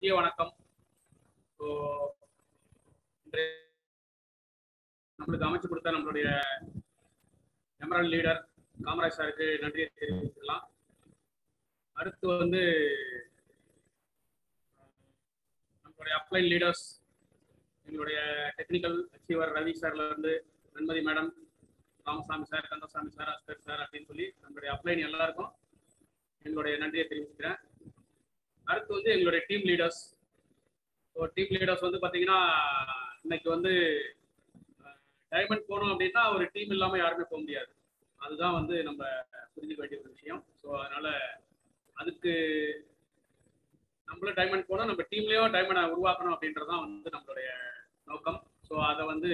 முக்கிய வணக்கம் ஸோ நம்மளுக்கு அமைச்சு கொடுத்த நம்மளுடைய எமரல் லீடர் காமராஜ் சாருக்கு நன்றியை தெரிவிக்கலாம் அடுத்து வந்து நம்மளுடைய அப்ளைன் லீடர்ஸ் எங்களுடைய டெக்னிக்கல் அச்சீவர் ரவி சார்ல இருந்து Venmathi madam Ramasamy sir Kandasamy sir Asgar sir அப்படின்னு சொல்லி நம்மளுடைய அப்ளைன் எல்லாருக்கும் எங்களுடைய நன்றியை தெரிவிச்சுக்கிறேன் அடுத்து வந்து எங்களுடைய team leaders so team leaders வந்து பார்த்தீங்கன்னா இன்னைக்கு வந்து டைமண்ட் போகணும் அப்படின்னா ஒரு டீம் இல்லாமல் யாருமே போக முடியாது அதுதான் வந்து நம்ம புரிஞ்சுக்க வேண்டிய ஒரு விஷயம் ஸோ அதனால அதுக்கு நம்மளும் டைமண்ட் போகணும் நம்ம டீம்லேயும் டைமண்டை உருவாக்கணும் அப்படின்றதான் வந்து நம்மளுடைய நோக்கம் ஸோ அதை வந்து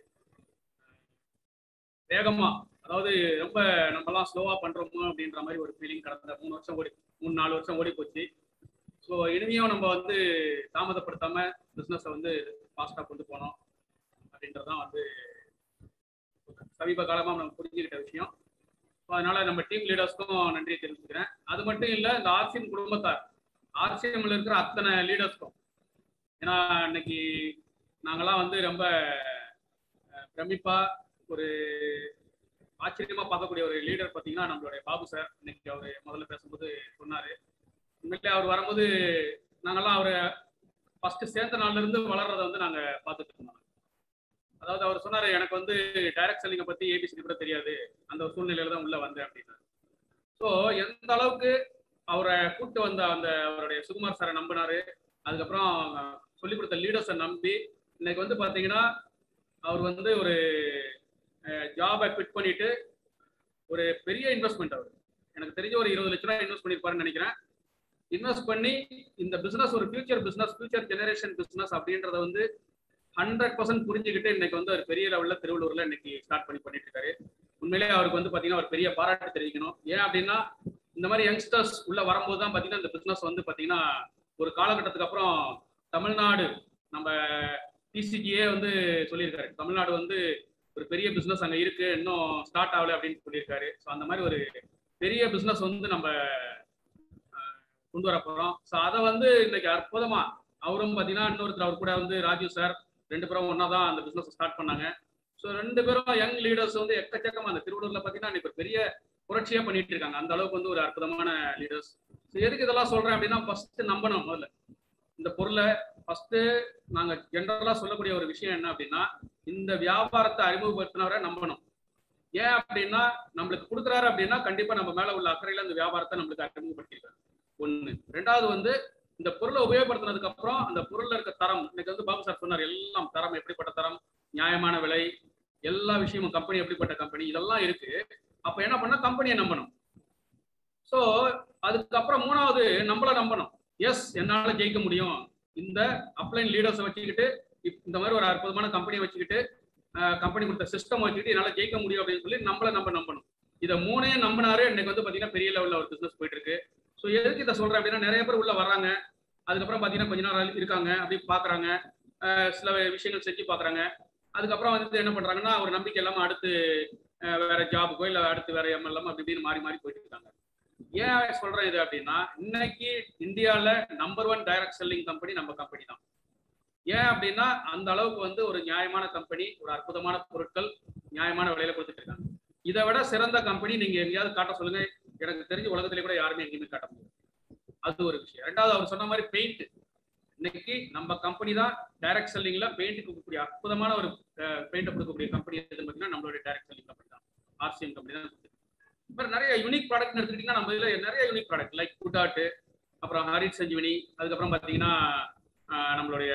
வேகமா அதாவது ரொம்ப நம்மலாம் ஸ்லோவா பண்றோமோ அப்படின்ற மாதிரி ஒரு ஃபீலிங் கடந்த மூணு வருஷம் ஓடி மூணு நாலு வருஷம் ஓடி போச்சு ஸோ இனிமையும் நம்ம வந்து தாமதப்படுத்தாம பிஸ்னஸை வந்து ஃபாஸ்ட்டாக கொண்டு போனோம் அப்படின்றதான் வந்து சமீப காலமாக நம்ம புரிஞ்சுக்கிட்ட விஷயம் ஸோ அதனால நம்ம டீம் லீடர்ஸ்க்கும் நன்றியை தெரிவிச்சுக்கிறேன் அது மட்டும் இல்லை இந்த ஆர்சிஎம் குடும்பத்தார் ஆர்சிஎம்ல இருக்கிற அத்தனை லீடர்ஸ்க்கும் ஏன்னா இன்னைக்கு நாங்கெல்லாம் வந்து ரொம்ப பிரமிப்பா ஒரு ஆச்சரியமா பார்க்கக்கூடிய ஒரு லீடர் பார்த்தீங்கன்னா நம்மளுடைய பாபு சார் இன்னைக்கு அவர் முதல்ல பேசும்போது சொன்னாரு உண்மையிலே அவர் வரும்போது நாங்கெல்லாம் அவரை ஃபர்ஸ்ட் சேர்ந்த நாள்ல இருந்து வளர்றதை வந்து நாங்க பார்த்துட்டு இருந்தோம் அதாவது அவர் சொன்னாரு எனக்கு வந்து டைரக்ட் செல்லிங்கை பத்தி ஏபிசி கூட தெரியாது அந்த ஒரு சூழ்நிலையில தான் உள்ள வந்தேன் அப்படின்னாரு ஸோ எந்த அளவுக்கு அவரை கூட்டு வந்த அந்த அவருடைய சுகுமார் சாரை நம்பினாரு அதுக்கப்புறம் சொல்லிக் கொடுத்த லீடர்ஸை நம்பி இன்னைக்கு வந்து பாத்தீங்கன்னா அவர் வந்து ஒரு ஜாபை குவிட் பண்ணிட்டு ஒரு பெரிய இன்வெஸ்ட்மெண்ட் அவர் எனக்கு தெரிஞ்ச ஒரு இருபது லட்ச ரூபாய் இன்வெஸ்ட் பண்ணியிருப்பாருன்னு நினைக்கிறேன் இன்வெஸ்ட் பண்ணி இந்த பிசினஸ் ஒரு future business future generation business அப்படின்றத வந்து ஹண்ட்ரட் பர்சன்ட் புரிஞ்சுக்கிட்டு இன்னைக்கு வந்து ஒரு பெரிய லெவலில் திருவள்ளூர்ல இன்னைக்கு ஸ்டார்ட் பண்ணி பண்ணிட்டு இருக்காரு உண்மையிலேயே அவருக்கு வந்து பாத்தீங்கன்னா ஒரு பெரிய பாராட்டு தெரிவிக்கணும் ஏன் அப்படின்னா இந்த மாதிரி யங்ஸ்டர்ஸ் உள்ள வரும்போது தான் பாத்தீங்கன்னா இந்த பிசினஸ் வந்து பாத்தீங்கன்னா ஒரு காலகட்டத்துக்கு அப்புறம் தமிழ்நாடு நம்ம டிசிஜியே வந்து சொல்லியிருக்காரு தமிழ்நாடு வந்து ஒரு பெரிய பிசினஸ் அங்க இருக்கு இன்னும் ஸ்டார்ட் ஆகல அப்படின்னு சொல்லியிருக்காரு ஸோ அந்த மாதிரி ஒரு பெரிய பிசினஸ் வந்து நம்ம கொண்டு வர போறோம் ஸோ அதை வந்து இன்னைக்கு அற்புதமா அவரும் பார்த்தீங்கன்னா இன்னொருத்தர் அவர் கூட வந்து ராஜீவ் சார் ரெண்டு பேரும் ஒன்னா தான் அந்த பிசினஸ் ஸ்டார்ட் பண்ணாங்க ஸோ ரெண்டு பேரும் யங் லீடர்ஸ் வந்து எக்கச்சக்கமா அந்த திருவள்ளூர்ல பார்த்தீங்கன்னா இன்னைக்கு ஒரு பெரிய புரட்சியா பண்ணிட்டு இருக்காங்க அந்த அளவுக்கு வந்து ஒரு அற்புதமான லீடர்ஸ் ஸோ எதுக்கு இதெல்லாம் சொல்றேன் அப்படின்னா ஃபர்ஸ்ட் நம்பணும் முதல்ல இந்த பொருளை ஃபர்ஸ்ட் நாங்க ஜென்ரலா சொல்லக்கூடிய ஒரு விஷயம் என்ன அப்படின்னா இந்த வியாபாரத்தை அறிமுகப்படுத்தினவரை நம்பணும் ஏன் அப்படின்னா நம்மளுக்கு கொடுக்குறாரு அப்படின்னா கண்டிப்பா நம்ம மேல உள்ள அக்கறையில இந்த வியாபாரத்தை நம்மளுக்கு அறிமுகப்படுத்திருக்காரு ஒண்ணு ரெண்டாவது வந்து இந்த பொருளை உபயோகப்படுத்தினதுக்கு அப்புறம் அந்த பொருள்ல இருக்க தரம் இன்னைக்கு வந்து பாபு சார் சொன்னார் எல்லாம் தரம் எப்படிப்பட்ட தரம் நியாயமான விலை எல்லா விஷயமும் கம்பெனி எப்படிப்பட்ட கம்பெனி இதெல்லாம் இருக்கு அப்ப என்ன பண்ண கம்பெனியை நம்பணும் சோ அதுக்கப்புறம் மூணாவது நம்மள நம்பணும் எஸ் என்னால ஜெயிக்க முடியும் இந்த அப்ளைன் லீடர்ஸை வச்சுக்கிட்டு இந்த மாதிரி ஒரு அற்புதமான கம்பெனியை வச்சுக்கிட்டு கம்பெனி கொடுத்த சிஸ்டம் வச்சுக்கிட்டு என்னால் ஜெயிக்க முடியும் அப்படின்னு சொல்லி நம்மள நம்ம நம்பணும் இதை மூணையும் நம்பினாரு இன்னைக்கு வந்து பார்த்தீங்கன்னா பெரிய லெவலில் ஒரு பிஸ்னஸ் போயிட்டு இருக்கு ஸோ எதுக்கு இதை சொல்றேன் அப்படின்னா நிறைய பேர் உள்ள வர்றாங்க அதுக்கப்புறம் பார்த்தீங்கன்னா கொஞ்ச நேரம் இருக்காங்க அப்படி பார்க்குறாங்க சில விஷயங்கள் செஞ்சு பார்க்குறாங்க அதுக்கப்புறம் வந்து என்ன பண்ணுறாங்கன்னா ஒரு நம்பிக்கை இல்லாமல் அடுத்து வேற ஜாபுக்கோ இல்லை அடுத்து வேற எம்எல்எம் அப்படி இப்படின்னு மாறி மாறி போயிட்டு இருக்காங்க ஏன் சொல்றேன் இது அப்படின்னா இன்னைக்கு இந்தியாவில் number one direct selling company நம்ம கம்பெனி தான் ஏன் அப்படின்னா அந்த அளவுக்கு வந்து ஒரு நியாயமான கம்பெனி ஒரு அற்புதமான பொருட்கள் நியாயமான விலையில கொடுத்துட்டு இருக்காங்க இதை விட சிறந்த கம்பெனி நீங்க எங்கேயாவது காட்ட சொல்லுங்க எனக்கு தெரிஞ்ச உலகத்திலே கூட யாருமே எங்கேயுமே காட்ட முடியாது அது ஒரு விஷயம் ரெண்டாவது அவர் சொன்ன மாதிரி பெயிண்ட் இன்னைக்கு நம்ம கம்பெனி தான் டைரக்ட் செல்லிங்ல பெயிண்ட் கொடுக்கக்கூடிய அற்புதமான ஒரு பெயிண்ட் கொடுக்கக்கூடிய கம்பெனி எதுன்னு பார்த்தீங்கன்னா நம்மளுடைய டைரக்ட் செல்லிங் கம்பெனி தான் ஆர்சிஎம் கம்பெனி தான் இப்போ நிறைய யூனிக் ப்ராடக்ட் எடுத்துக்கிட்டீங்கன்னா நம்ம இதில் நிறைய யூனிக் ப்ராடக்ட் லைக் குட்டாட்டு அப்புறம் ஹரிட் சஞ்சீவினி அதுக்கப்புறம் பார்த்தீங்கன்னா நம்மளுடைய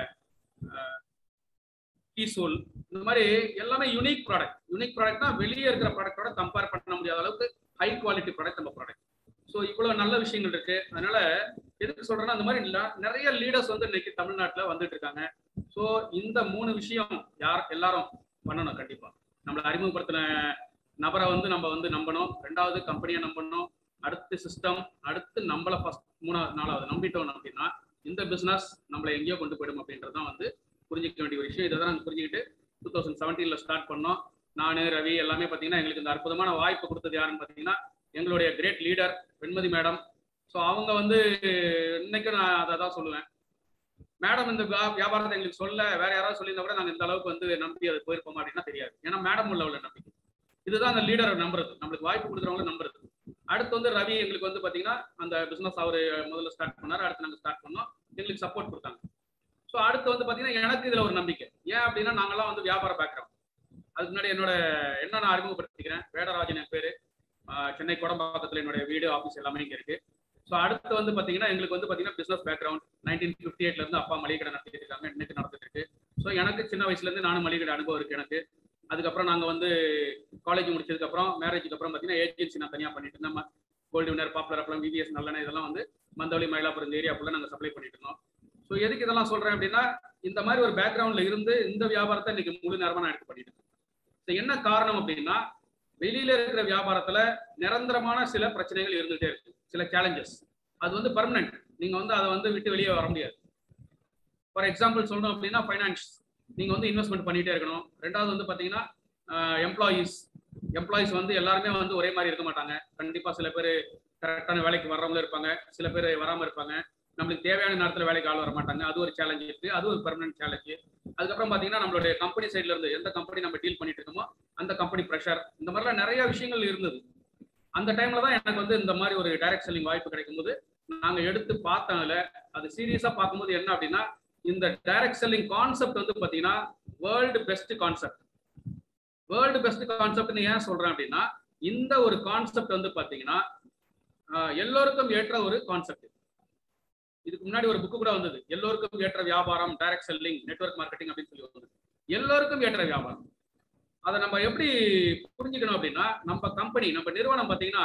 கீசோல் இந்த மாதிரி எல்லாமே யூனிக் ப்ராடக்ட் யூனிக் ப்ராடக்ட்னா வெளியே இருக்கிற ப்ராடக்டோட கம்பேர் பண்ண முடியாத அளவுக்கு ஹை குவாலிட்டி ப்ராடக்ட் நம்ம ப்ராடக்ட் ஸோ இவ்வளோ நல்ல விஷயங்கள் இருக்கு அதனால எதுக்கு சொல்றேன்னா அந்த மாதிரி நிறைய லீடர்ஸ் வந்து இன்னைக்கு தமிழ்நாட்டில் வந்துட்டு இருக்காங்க ஸோ இந்த மூணு விஷயம் யார் எல்லாரும் பண்ணணும் கண்டிப்பா நம்மளை அறிமுகப்படுத்தின நபரை வந்து நம்ம வந்து நம்பணும் ரெண்டாவது கம்பெனியை நம்பணும் அடுத்து சிஸ்டம் அடுத்து நம்மளை ஃபர்ஸ்ட் மூணாவது நாலாவது நம்பிட்டோம் அப்படின்னா இந்த பிசினஸ் நம்மளை எங்கேயோ கொண்டு போயிடும் அப்படின்றது தான் வந்து புரிஞ்சிக்க வேண்டிய ஒரு விஷயம் இதை தான் நாங்கள் புரிஞ்சுக்கிட்டு டூ தௌசண்ட் செவன்டீன்ல ஸ்டார்ட் பண்ணோம் நான் ரவி எல்லாமே பார்த்தீங்கன்னா எங்களுக்கு இந்த அற்புதமான வாய்ப்பு கொடுத்தது யாருன்னு பார்த்தீங்கன்னா எங்களுடைய great leader Venmathi madam so அவங்க வந்து இன்னைக்கு நான் அதை தான் சொல்லுவேன் மேடம் இந்த வியா- வியாபாரத்தை எங்களுக்கு சொல்ல வேற யாராவது சொல்லியிருந்தா கூட நாங்க இந்த அளவுக்கு வந்து நம்பி அது போயிருப்போமா அப்படின்னா தெரியாது ஏன்னா மேடம் உள்ள உள்ள நம்பிக்கை இதுதான் அந்த லீடரை நம்புறது நம்மளுக்கு வாய்ப்பு கொடுக்குறவங்க நம்புறது அடுத்து வந்து ரவி எங்களுக்கு வந்து பாத்தீங்கன்னா அந்த பிசினஸ் அவரு முதல்ல ஸ்டார்ட் பண்ணாரு அடுத்து நாங்க ஸ்டார்ட் பண்ணோம் எங்களுக்கு சப்போர்ட் கொடுத்தாங்க ஸோ அடுத்து வந்து பாத்தீங்கன்னா எனக்கு இதுல ஒரு நம்பிக்கை ஏன் அப்படின்னா நாங்கெல்லாம் வந்து வியாபார பேக்ரவுண்ட் அதுக்கு முன்னாடி என்னோட என்ன நான் அறிமுகப்படுத்திக்கிறேன் வேடராஜன் என் பேரு ஆஹ் சென்னை குடம்பாக்கத்துல என்னோட வீடு ஆஃபீஸ் எல்லாமே இங்க இருக்கு ஸோ அடுத்து வந்து பாத்தீங்கன்னா எங்களுக்கு வந்து பாத்தீங்கன்னா பிசினஸ் பேக்ரவுண்ட் நைன்டீன் ஃபிஃப்டி எயிட்ல இருந்து அப்பா மளிகை கடை நடத்திட்டு இருக்காங்க இன்னைக்கு நடந்துட்டு இருக்கு ஸோ எனக்கு சின்ன வயசுல இருந்து நானும் மளிகை கடை அனுபவம் இருக்கு எனக்கு அதுக்கப்புறம் நாங்க வந்து காலேஜ் முடிச்சதுக்கு அப்புறம் மேரேஜுக்கு அப்புறம் பாத்தீங்கன்னா ஏஜென்சி நான் தனியா பண்ணிட்டு இருந்தேன் கோல்டு வினர் பாப்புலர் அப்பளம் விவிஎஸ் நல்லெண்ணெய் இதெல்லாம் வந்து மந்தவழி மயிலாப்புரம் இந்த ஏரியா ஃபுல்லாக நாங்கள் சப்ளை பண்ணிட்டு இருந்தோம் ஸோ எதுக்கு இதெல்லாம் சொல்றேன் அப்படின்னா இந்த மாதிரி ஒரு பேக்ரவுண்ட்ல இருந்து இந்த வியாபாரத்தை இன்னைக்கு முழு நேரமா நான் எடுத்து பண்ணிட்டு இருக்கேன் ஸோ என்ன காரணம் அப்படின்னா வெளியில இருக்கிற வியாபாரத்துல நிரந்தரமான சில பிரச்சனைகள் இருந்துகிட்டே இருக்கு சில சேலஞ்சஸ் அது வந்து பர்மனன்ட் நீங்க வந்து அதை வந்து விட்டு வெளியே வர முடியாது ஃபார் எக்ஸாம்பிள் சொல்லணும் அப்படின்னா ஃபைனான்ஸ் நீங்க வந்து இன்வெஸ்ட்மெண்ட் பண்ணிட்டே இருக்கணும் ரெண்டாவது வந்து பாத்தீங்கன்னா எம்ப்ளாயீஸ் எம்ப்ளாயிஸ் வந்து எல்லாருமே வந்து ஒரே மாதிரி இருக்க மாட்டாங்க கண்டிப்பா சில பேர் கரெக்டான வேலைக்கு வர்றவங்க இருப்பாங்க சில பேர் வராம இருப்பாங்க நம்மளுக்கு தேவையான நேரத்துல வேலைக்கு ஆள் வர மாட்டாங்க அது ஒரு சேலஞ்ச் இருக்கு அது ஒரு பெர்மனன்ட் சேலஞ்ச் அதுக்கப்புறம் பாத்தீங்கன்னா நம்மளுடைய கம்பெனி சைட்ல இருந்து எந்த கம்பெனி நம்ம டீல் பண்ணிட்டு இருக்கோமோ அந்த கம்பெனி ப்ரெஷர் இந்த மாதிரிலாம் நிறைய விஷயங்கள் இருந்தது அந்த டைம்ல தான் எனக்கு வந்து இந்த மாதிரி ஒரு டைரக்ட் செல்லிங் வாய்ப்பு கிடைக்கும்போது நாங்க எடுத்து பார்த்ததுல அது சீரியஸா பார்க்கும்போது என்ன அப்படின்னா இந்த டைரக்ட் செல்லிங் கான்செப்ட் வந்து பாத்தீங்கன்னா world best concept world best கான்செப்ட்னு ஏன் சொல்றேன் அப்படின்னா இந்த ஒரு கான்செப்ட் வந்து பாத்தீங்கன்னா ஆஹ், எல்லோருக்கும் ஏற்ற ஒரு கான்செப்ட் இதுக்கு முன்னாடி ஒரு புக்கு கூட வந்தது எல்லோருக்கும் ஏற்ற வியாபாரம் டைரக்ட் செல்லிங் நெட்வொர்க் மார்க்கெட்டிங் அப்படின்னு சொல்லி வந்தது எல்லோருக்கும் ஏற்ற வியாபாரம் அதை நம்ம எப்படி புரிஞ்சுக்கணும் அப்படின்னா நம்ம கம்பெனி நம்ம நிறுவனம் பாத்தீங்கன்னா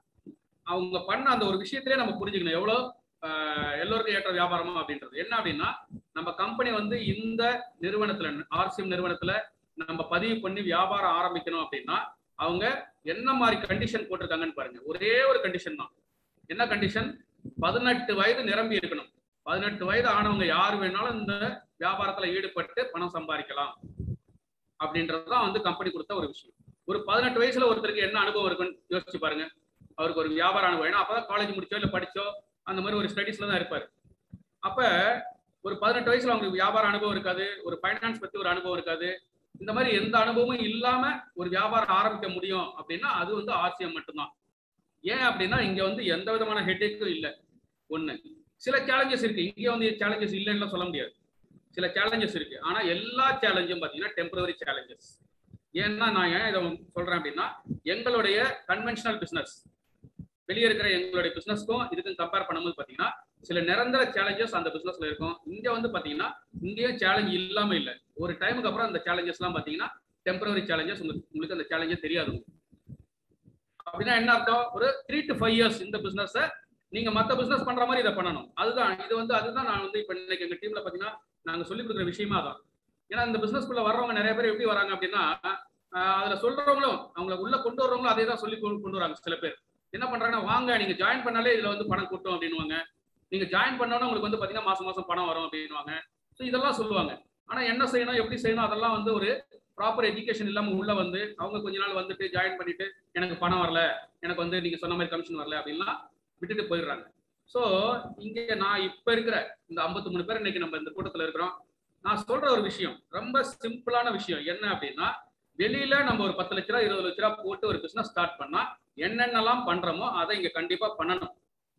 அவங்க பண்ண அந்த ஒரு விஷயத்திலே நம்ம புரிஞ்சுக்கணும் எவ்வளோ ஆஹ், எல்லோருக்கும் ஏற்ற வியாபாரமா அப்படின்றது என்ன அப்படின்னா நம்ம கம்பெனி வந்து இந்த நிறுவனத்துல ஆர்சிஎம் நிறுவனத்துல நம்ம பதிவு பண்ணி வியாபாரம் ஆரம்பிக்கணும் அப்படின்னா அவங்க என்ன மாதிரி கண்டிஷன் போட்டிருக்காங்கன்னு பாருங்க ஒரே ஒரு கண்டிஷன் தான் என்ன கண்டிஷன் பதினெட்டு வயது நிரம்பி இருக்கணும் பதினெட்டு வயது ஆனவங்க யார் வேணாலும் இந்த வியாபாரத்துல ஈடுபட்டு பணம் சம்பாதிக்கலாம் அப்படின்றதுதான் வந்து கம்பெனி கொடுத்த ஒரு விஷயம் ஒரு பதினெட்டு வயசுல ஒருத்தருக்கு என்ன அனுபவம் இருக்குன்னு யோசிச்சு பாருங்க அவருக்கு ஒரு வியாபார அனுபவம் ஏன்னா அப்பதான் காலேஜ் முடிச்சோ இல்ல படிச்சோ அந்த மாதிரி ஒரு ஸ்டடீஸ்ல தான் இருப்பாரு அப்ப ஒரு பதினெட்டு வயசுல அவங்களுக்கு வியாபார அனுபவம் இருக்காது ஒரு ஃபைனான்ஸ் பத்தி ஒரு அனுபவம் இருக்காது இந்த மாதிரி எந்த அனுபவமும் இல்லாம ஒரு வியாபாரம் ஆரம்பிக்க முடியும் அப்படின்னா அது வந்து ஆர்சிஎம் மட்டும்தான் ஏன் அப்படின்னா இங்க வந்து எந்த விதமான ஹெட்டேக்கும் இல்லை ஒண்ணு சில சேலஞ்சஸ் இருக்கு இங்க வந்து சேலஞ்சஸ் இல்லைன்னு சொல்ல முடியாது சில சேலஞ்சஸ் இருக்கு ஆனா எல்லா சேலஞ்சும் பாத்தீங்கன்னா டெம்பரவரி சேலஞ்சஸ் ஏன்னா நான் ஏன் இதை சொல்றேன் அப்படின்னா எங்களுடைய கன்வென்ஷனல் பிசினஸ் வெளியே இருக்கிற எங்களுடைய பிசினஸ்க்கும் இதுக்கும் கம்பேர் பண்ணும்போது பாத்தீங்கன்னா சில நிரந்தர சேலஞ்சஸ் அந்த பிசினஸ்ல இருக்கும் இங்க வந்து பாத்தீங்கன்னா இங்கேயும் சேலஞ்ச் இல்லாம இல்ல ஒரு டைமுக்கு அப்புறம் அந்த சேலஞ்சஸ் எல்லாம் பாத்தீங்கன்னா டெம்பரரி சேலஞ்சஸ் உங்களுக்கு உங்களுக்கு அந்த சேலஞ்சே தெரியாது உங்களுக்கு. அப்படின்னா என்ன அர்த்தம் ஒரு த்ரீ டு ஃபைவ் இயர்ஸ் இந்த பிசினஸ் நீங்க மத்த பிசினஸ் பண்ற மாதிரி இதை பண்ணணும் அதுதான் இது வந்து அதுதான் நான் வந்து இப்ப இன்னைக்கு எங்க டீம்ல பாத்தீங்கன்னா நாங்க சொல்லி கொடுக்குற விஷயமா தான் ஏன்னா இந்த பிசினஸ்க்குள்ள வர்றவங்க நிறைய பேர் எப்படி வராங்க அப்படின்னா ஆஹ் அதுல சொல்றவங்களும் அவங்கள உள்ள கொண்டு வர்றவங்களும் அதே தான் சொல்லி கொண்டு கொண்டு வராங்க சில பேர் என்ன பண்றாங்கன்னா வாங்க நீங்க ஜாயின் பண்ணாலே இதுல வந்து பணம் கூட்டும் அப்படின்னுவாங்க நீங்க ஜாயின் பண்ணோன்னா உங்களுக்கு வந்து பாத்தீங்கன்னா மாசம் மாசம் பணம் வரும் அப்படின்னுவாங்க ஸோ இதெல்லாம் சொல்லுவாங்க ஆனா என்ன செய்யணும் எப்படி செய்யணும் அதெல்லாம் வந்து ஒரு ப்ராப்பர் எஜுகேஷன் இல்லாம உள்ள வந்து அவங்க கொஞ்ச நாள் வந்துட்டு ஜாயின் பண்ணிட்டு எனக்கு பணம் வரல எனக்கு வந்து நீங்க சொன்ன மாதிரி கமிஷன் வரல அப்படின்லாம் விட்டுட்டு போயிடுறாங்க ஸோ இங்க நான் இப்ப இருக்கிற இந்த 53 மூணு பேர் இன்னைக்கு நம்ம இந்த கூட்டத்துல இருக்கிறோம் நான் சொல்ற ஒரு விஷயம் ரொம்ப சிம்பிளான விஷயம் என்ன அப்படின்னா வெளியில நம்ம ஒரு பத்து லட்ச ரூபா இருபது லட்ச ரூபா போட்டு ஒரு பிசினஸ் ஸ்டார்ட் பண்ணா என்னென்னலாம் பண்றோமோ அதை இங்க கண்டிப்பா பண்ணணும்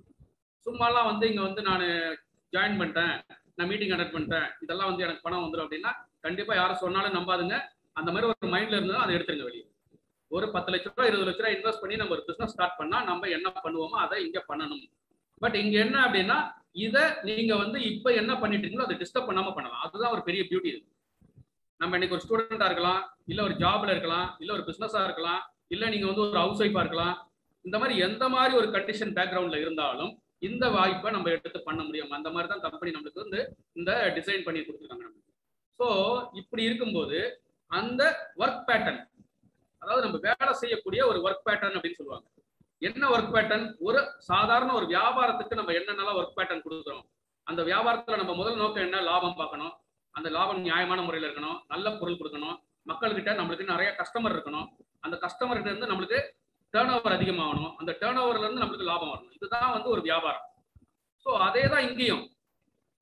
சும்மாலாம் வந்து இங்க வந்து நான் ஜாயின் பண்ணிட்டேன் நான் மீட்டிங் அட்டன் பண்ணிட்டேன் இதெல்லாம் வந்து எனக்கு பணம் வந்துடும் அப்படின்னா கண்டிப்பா யாரும் சொன்னாலும் நம்பாதுங்க அந்த மாதிரி ஒரு மைண்ட்ல இருந்தா அதை எடுத்துருங்க வெளியே ஒரு பத்து லட்ச ரூபா இருபது லட்ச ரூபா இன்வெஸ்ட் பண்ணி நம்ம ஒரு பிசினஸ் ஸ்டார்ட் பண்ணா நம்ம என்ன பண்ணுவோமோ அதை இங்க பண்ணணும் பட் இங்க என்ன அப்படின்னா இதை நீங்க வந்து இப்ப என்ன பண்ணிட்டு இருக்கீங்களோ அதை டிஸ்டர்ப் பண்ணாம பண்ணலாம் அதுதான் ஒரு பெரிய பியூட்டி இது நம்ம இன்னைக்கு ஒரு ஸ்டூடெண்டா இருக்கலாம் இல்ல ஒரு ஜாப்ல இருக்கலாம் இல்ல ஒரு பிசினஸா இருக்கலாம் இல்ல நீங்க வந்து ஒரு ஹவுஸ் ஒய்ஃபா இருக்கலாம் இந்த மாதிரி எந்த மாதிரி ஒரு கண்டிஷன் பேக்ரவுண்ட்ல இருந்தாலும் இந்த வாய்ப்பை நம்ம எடுத்து பண்ண முடியும் அந்த மாதிரி தான் கம்பெனி நம்மளுக்கு வந்து இந்த டிசைன் பண்ணி கொடுத்துருக்காங்க நமக்கு ஸோ இப்படி இருக்கும்போது அந்த ஒர்க் பேட்டர்ன் அதாவது நம்ம வேலை செய்யக்கூடிய ஒரு ஒர்க் பேட்டர்ன் அப்படின்னு சொல்லுவாங்க என்ன ஒர்க் பேட்டர்ன் ஒரு சாதாரண ஒரு வியாபாரத்துக்கு நம்ம என்னென்னலாம் ஒர்க் பேட்டர்ன் கொடுக்குறோம் அந்த வியாபாரத்துல நம்ம முதல் நோக்கம் என்ன லாபம் பார்க்கணும் அந்த லாபம் நியாயமான முறையில் இருக்கணும் நல்ல பொருள் கொடுக்கணும் மக்கள்கிட்ட நம்மளுக்கு நிறைய கஸ்டமர் இருக்கணும் அந்த கஸ்டமர்கிட்ட இருந்து நம்மளுக்கு டேர்ன் ஓவர் அதிகமாகணும் அந்த டேர்ன் ஓவர்ல இருந்து நம்மளுக்கு லாபம் வரணும் இதுதான் வந்து ஒரு வியாபாரம் ஸோ அதே தான் இங்கேயும்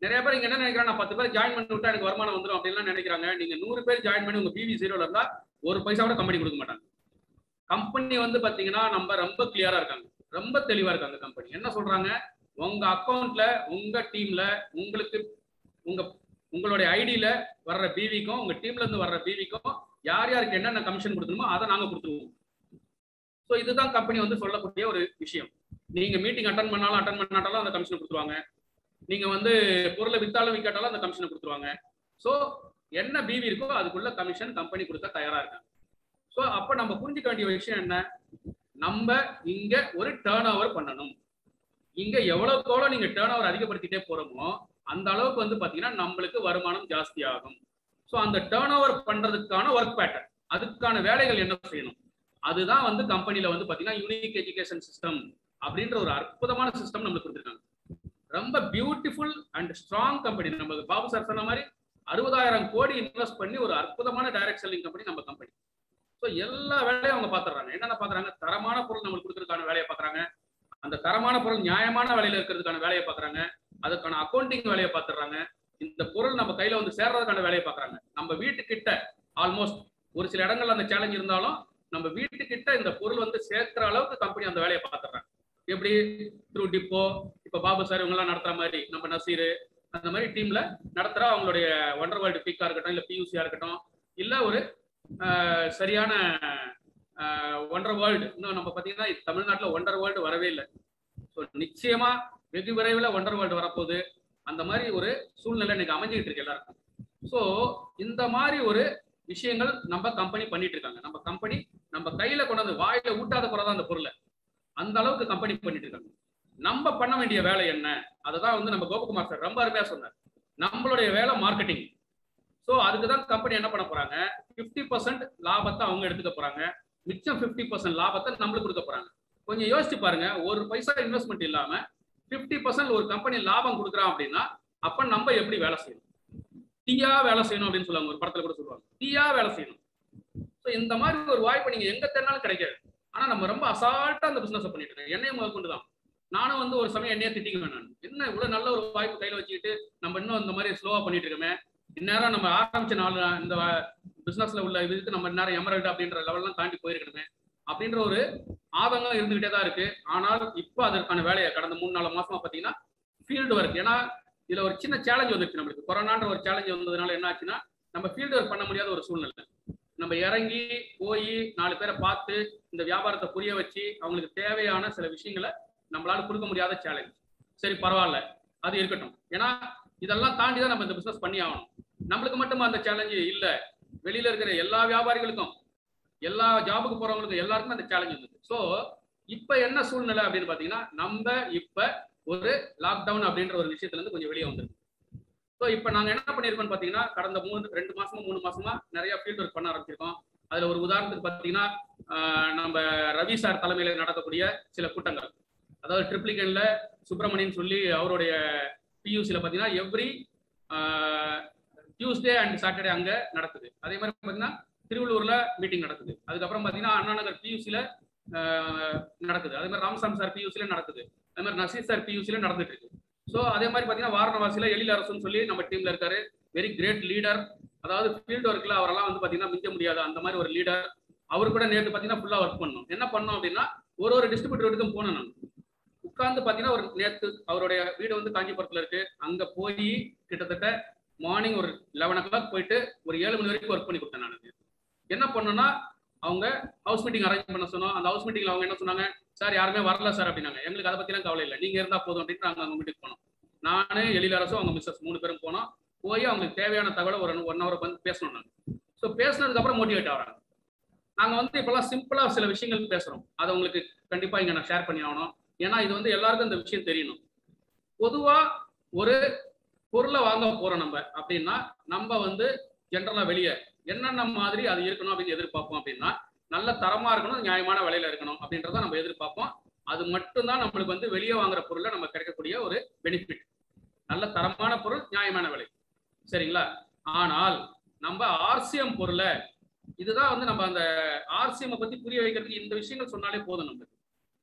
நிறைய பேர் இங்க என்ன நினைக்கிறாங்க நான் பத்து பேர் ஜாயின் பண்ணி விட்டா எனக்கு வருமானம் வந்துடும் அப்படின்லாம் நினைக்கிறாங்க நீங்க நூறு பேர் ஜாயின் பண்ணி உங்க பிவி ஜீரோல இருந்தா ஒரு பைசா கூட கம்பெனி கொடுக்க மாட்டாங்க கம்பெனி வந்து பாத்தீங்கன்னா நம்ம ரொம்ப கிளியரா இருக்காங்க ரொம்ப தெளிவா இருக்காங்க கம்பெனி என்ன சொல்றாங்க உங்க அக்கௌண்ட்ல உங்க டீம்ல உங்களுக்கு உங்க உங்களுடைய ஐடியில வர்ற பிவிக்கும் உங்க டீம்ல இருந்து வர்ற பிவிக்கும் யார் யாருக்கு என்னென்ன கமிஷன் கொடுக்கணுமோ அதை நாங்க கொடுத்துருவோம் ஸோ இதுதான் கம்பெனி வந்து சொல்லக்கூடிய ஒரு விஷயம் நீங்க மீட்டிங் அட்டன் பண்ணாலும் அட்டன் பண்ணாட்டாலும் அந்த கமிஷன் கொடுத்துருவாங்க நீங்க வந்து பொருளை வித்தாலும் விற்காட்டாலும் அந்த கமிஷனை கொடுத்துருவாங்க ஸோ என்ன பிவி இருக்கோ அதுக்குள்ள கமிஷன் கம்பெனி கொடுக்க தயாரா இருக்காங்க ஸோ அப்ப நம்ம புரிஞ்சுக்க வேண்டிய விஷயம் என்ன நம்ம இங்க ஒரு டேர்ன் ஓவர் பண்ணணும் இங்க எவ்வளவுக்கு எவ்வளவு நீங்க டேர்ன் ஓவர் அதிகப்படுத்திட்டே போறோமோ அந்த அளவுக்கு வந்து பாத்தீங்கன்னா நம்மளுக்கு வருமானம் ஜாஸ்தி ஆகும் ஸோ அந்த டேர்ன் ஓவர் பண்றதுக்கான ஒர்க் பேட்டர்ன் அதுக்கான வேலைகள் என்ன செய்யணும் அதுதான் வந்து கம்பெனில வந்து பாத்தீங்கன்னா யூனிக் எஜுகேஷன் சிஸ்டம் அப்படின்ற ஒரு அற்புதமான சிஸ்டம் நம்மளுக்கு கொடுத்துருக்காங்க ரொம்ப பியூட்டிஃபுல் அண்ட் ஸ்ட்ராங் கம்பெனி நம்ம பாபு சார் சொன்ன மாதிரி அறுபதாயிரம் கோடி இன்வெஸ்ட் பண்ணி ஒரு அற்புதமான டைரக்ட் செல்லிங் கம்பெனி நம்ம கம்பெனி ஸோ எல்லா வேலையும் அவங்க பாத்துறாங்க என்னென்ன பாக்குறாங்க தரமான பொருள் நம்மளுக்கு கொடுக்கறதுக்கான வேலையை பாக்குறாங்க அந்த தரமான பொருள் நியாயமான விலையில இருக்கிறதுக்கான வேலையை பாக்குறாங்க அதுக்கான அக்கௌண்டிங் வேலையை பாத்துறாங்க இந்த பொருள் நம்ம கையில வந்து சேர்றதுக்கான வேலையை பாக்குறாங்க நம்ம வீட்டுக்கிட்ட ஆல்மோஸ்ட் ஒரு சில இடங்கள்ல அந்த சேலஞ்ச் இருந்தாலும் நம்ம வீட்டுக்கிட்ட இந்த பொருள் வந்து சேர்க்கிற அளவுக்கு கம்பெனி அந்த வேலையை பாத்துறாங்க எப்படி த்ரூ டிப்போ இப்ப பாபு சார் இவங்க எல்லாம் நடத்துற மாதிரி நம்ம நசீர் அந்த மாதிரி டீம்ல நடத்துற அவங்களுடைய ஒண்டர் வேர்ல்டு பீக்கா இருக்கட்டும் இல்ல பியூசியா இருக்கட்டும் இல்ல ஒரு ஆஹ், சரியான ஒண்டர் வேர்ல்டு இன்னும் நம்ம பாத்தீங்கன்னா தமிழ்நாட்டுல ஒண்டர் வேர்ல்டு வரவே இல்லை ஸோ நிச்சயமா வெகு விரைவில் ஒண்டர் வேர்ல்டு வரப்போகுது அந்த மாதிரி ஒரு சூழ்நிலை இன்னைக்கு அமைஞ்சுக்கிட்டு இருக்கு எல்லாருக்கும் ஸோ இந்த மாதிரி ஒரு விஷயங்கள் நம்ம கம்பெனி பண்ணிட்டு இருக்காங்க நம்ம கம்பெனி நம்ம கையில கொண்டு வந்து வாயில ஊட்டாத குறைதான் அந்த பொருளை அந்த அளவுக்கு கம்பெனி பண்ணிட்டு இருக்காங்க நம்ம பண்ண வேண்டிய வேலை என்ன அதுதான் வந்து நம்ம கோபகுமார் சார் ரொம்ப அருமையா சொன்னார் நம்மளுடைய வேலை மார்க்கெட்டிங் ஸோ அதுக்கு தான் கம்பெனி என்ன பண்ண போறாங்க ஃபிஃப்டி பர்சன்ட் லாபத்தை அவங்க எடுத்துக்க போறாங்க மிச்சம் ஃபிஃப்டி பர்சன்ட் லாபத்தை நம்மளுக்கு கொடுக்க போறாங்க கொஞ்சம் யோசிச்சு பாருங்க ஒரு பைசா இன்வெஸ்ட்மெண்ட் இல்லாம ஃபிஃப்டி பர்சன்ட் ஒரு கம்பெனி லாபம் கொடுக்குறான் அப்படின்னா அப்ப நம்ம எப்படி வேலை செய்யணும் தீயா வேலை செய்யணும் அப்படின்னு சொல்லுவாங்க ஒரு படத்துல கூட சொல்லுவாங்க தீயா வேலை செய்யணும் ஸோ இந்த மாதிரி ஒரு வாய்ப்பு நீங்க எங்க தேடினாலும் கிடைக்காது ஆனா நம்ம ரொம்ப அசால்ட்டா அந்த பிசினஸ் பண்ணிட்டு இருக்கோம் என்னைய முதல் கொண்டு தான் நானும் வந்து ஒரு சமயம் என்னைய திட்டிக்குவேன் நான் என்ன இவ்வளவு நல்ல ஒரு வாய்ப்பு கையில வச்சுக்கிட்டு நம்ம இன்னும் இந்த மாதிரி ஸ்லோவா பண்ணிட்டு இருக்கோமே இந்நேரம் நம்ம ஆரம்பிச்ச நாள் இந்த பிசினஸ்ல உள்ள இதுக்கு நம்ம இந்நேரம் எமரல்டு அப்படின்ற லெவல்லாம் தாண்டி போயிருக்கணுமே அப்படின்ற ஒரு ஆதங்கம் இருந்துகிட்டே தான் இருக்கு ஆனால் இப்போ அதற்கான வேலையை கடந்த மூணு நாலு மாசமா பாத்தீங்கன்னா ஃபீல்டு ஒர்க் ஏன்னா இதுல ஒரு சின்ன சேலஞ்ச் வந்துருச்சு நம்மளுக்கு கொரோனான்ற ஒரு சேலஞ்ச் வந்ததுனால என்ன ஆச்சுன்னா நம்ம ஃபீல்டு ஒர்க் பண்ண முடியாத ஒரு சூழ்நிலை நம்ம இறங்கி போய் நாலு பேரை பார்த்து இந்த வியாபாரத்தை புரிய வச்சு அவங்களுக்கு தேவையான சில விஷயங்களை நம்மளால கொடுக்க முடியாத சேலஞ்ச் சரி பரவாயில்ல அது இருக்கட்டும் ஏன்னா இதெல்லாம் தாண்டி தான் நம்ம இந்த பிசினஸ் பண்ணி ஆகணும் நம்மளுக்கு மட்டும் அந்த சேலஞ்சு இல்ல வெளியில இருக்கிற எல்லா வியாபாரிகளுக்கும் எல்லா ஜாபுக்கு போறவங்களுக்கும் எல்லாருக்கும் அந்த சேலஞ்ச் இருந்தது ஸோ இப்ப என்ன சூழ்நிலை அப்படின்னு பாத்தீங்கன்னா நம்ம இப்ப ஒரு லாக்டவுன் அப்படின்ற ஒரு விஷயத்துல இருந்து கொஞ்சம் வெளியே வந்திருக்கு ஸோ இப்போ நாங்கள் என்ன பண்ணியிருக்கோம்னு பார்த்தீங்கன்னா கடந்த மூணு ரெண்டு மாசமா மூணு மாசமா நிறைய ஃபீல்ட் ஒர்க் பண்ண ஆரம்பிச்சிருக்கோம் அதில் ஒரு உதாரணத்துக்கு பார்த்தீங்கன்னா ஆஹ் நம்ம ரவி சார் தலைமையில் நடக்கக்கூடிய சில கூட்டங்கள் அதாவது ட்ரிப்ளிகன்ல சுப்பிரமணியன் சொல்லி அவருடைய பியூசியில் பார்த்தீங்கன்னா எவ்ரி டியூஸ்டே அண்ட் சாட்டர்டே அங்கே நடக்குது அதே மாதிரி பார்த்தீங்கன்னா திருவள்ளூர்ல மீட்டிங் நடக்குது அதுக்கப்புறம் பார்த்தீங்கன்னா அண்ணா நகர் பியூசியில் நடக்குது அதே மாதிரி ராமசாமி சார் பியூசியில் நடக்குது அதே மாதிரி நசீர் சார் பியூசியில் நடந்துட்டு இருக்கு ஸோ அதே மாதிரி பார்த்தீங்கன்னா வாரணவாசியில் எழில் அரசுன்னு சொல்லி நம்ம டீம்ல இருக்காரு வெரி கிரேட் லீடர் அதாவது ஃபீல்டு ஒர்க்கில் அவரெல்லாம் வந்து பார்த்தீங்கன்னா மிஞ்ச முடியாது அந்த மாதிரி ஒரு லீடர் அவர் கூட நேற்று பார்த்தீங்கன்னா ஃபுல்லாக ஒர்க் பண்ணோம் என்ன பண்ணோம் அப்படின்னா ஒரு ஒரு டிஸ்ட்ரிபியூட்டர் வீட்டுக்கும் போனேன் நான் உட்கார்ந்து பார்த்தீங்கன்னா ஒரு நேற்று அவருடைய வீடு வந்து காஞ்சிபுரத்தில் இருக்கு அங்கே போய் கிட்டத்தட்ட மார்னிங் ஒரு லெவன் ஓ கிளாக் போயிட்டு ஒரு ஏழு மணி வரைக்கும் ஒர்க் பண்ணி கொடுத்தேன் நான் என்ன பண்ணோம்னா அவங்க ஹவுஸ் மீட்டிங் அரேஞ்ச் பண்ண சொன்னோம் அந்த ஹவுஸ் மீட்டிங்ல அவங்க என்ன சொன்னாங்க சார் யாருமே வரல சார் அப்படின்னாங்க எங்களுக்கு அதை பத்திலாம் கவலை இல்லை நீங்க இருந்தா போதும் அப்படின்னு நாங்க அவங்க வீட்டுக்கு போனோம் நானு எழிலரசும் அவங்க மிஸ்ஸஸ் மூணு பேரும் போனோம் போய் அவங்களுக்கு தேவையான தகவலை ஒரு ஒன் ஹவர் வந்து பேசணும் நாங்க ஸோ பேசினதுக்கு அப்புறம் மோட்டிவேட் ஆகிறாங்க நாங்க வந்து இப்பெல்லாம் சிம்பிளா சில விஷயங்கள் பேசுறோம் அதை உங்களுக்கு கண்டிப்பா இங்க நான் ஷேர் பண்ணி ஆகணும் ஏன்னா இது வந்து எல்லாருக்கும் இந்த விஷயம் தெரியணும் பொதுவா ஒரு பொருளை வாங்க போறோம் நம்ம அப்படின்னா நம்ம வந்து ஜென்ரலா வெளியே என்னென்ன மாதிரி அது இருக்கணும் அப்படின்னு எதிர்பார்ப்போம் அப்படின்னா நல்ல தரமா இருக்கணும் நியாயமான விலையில இருக்கணும் அப்படின்றத நம்ம எதிர்பார்ப்போம் அது மட்டும்தான் நம்மளுக்கு வந்து வெளியே வாங்குற பொருள்ல நம்ம கிடைக்கக்கூடிய ஒரு பெனிஃபிட் நல்ல தரமான பொருள் நியாயமான விலை சரிங்களா ஆனால் நம்ம ஆர்சிஎம் பொருளை இதுதான் வந்து நம்ம அந்த ஆர்சிஎம் பத்தி புரிய வைக்கிறதுக்கு இந்த விஷயங்கள் சொன்னாலே போதும் நம்மளுக்கு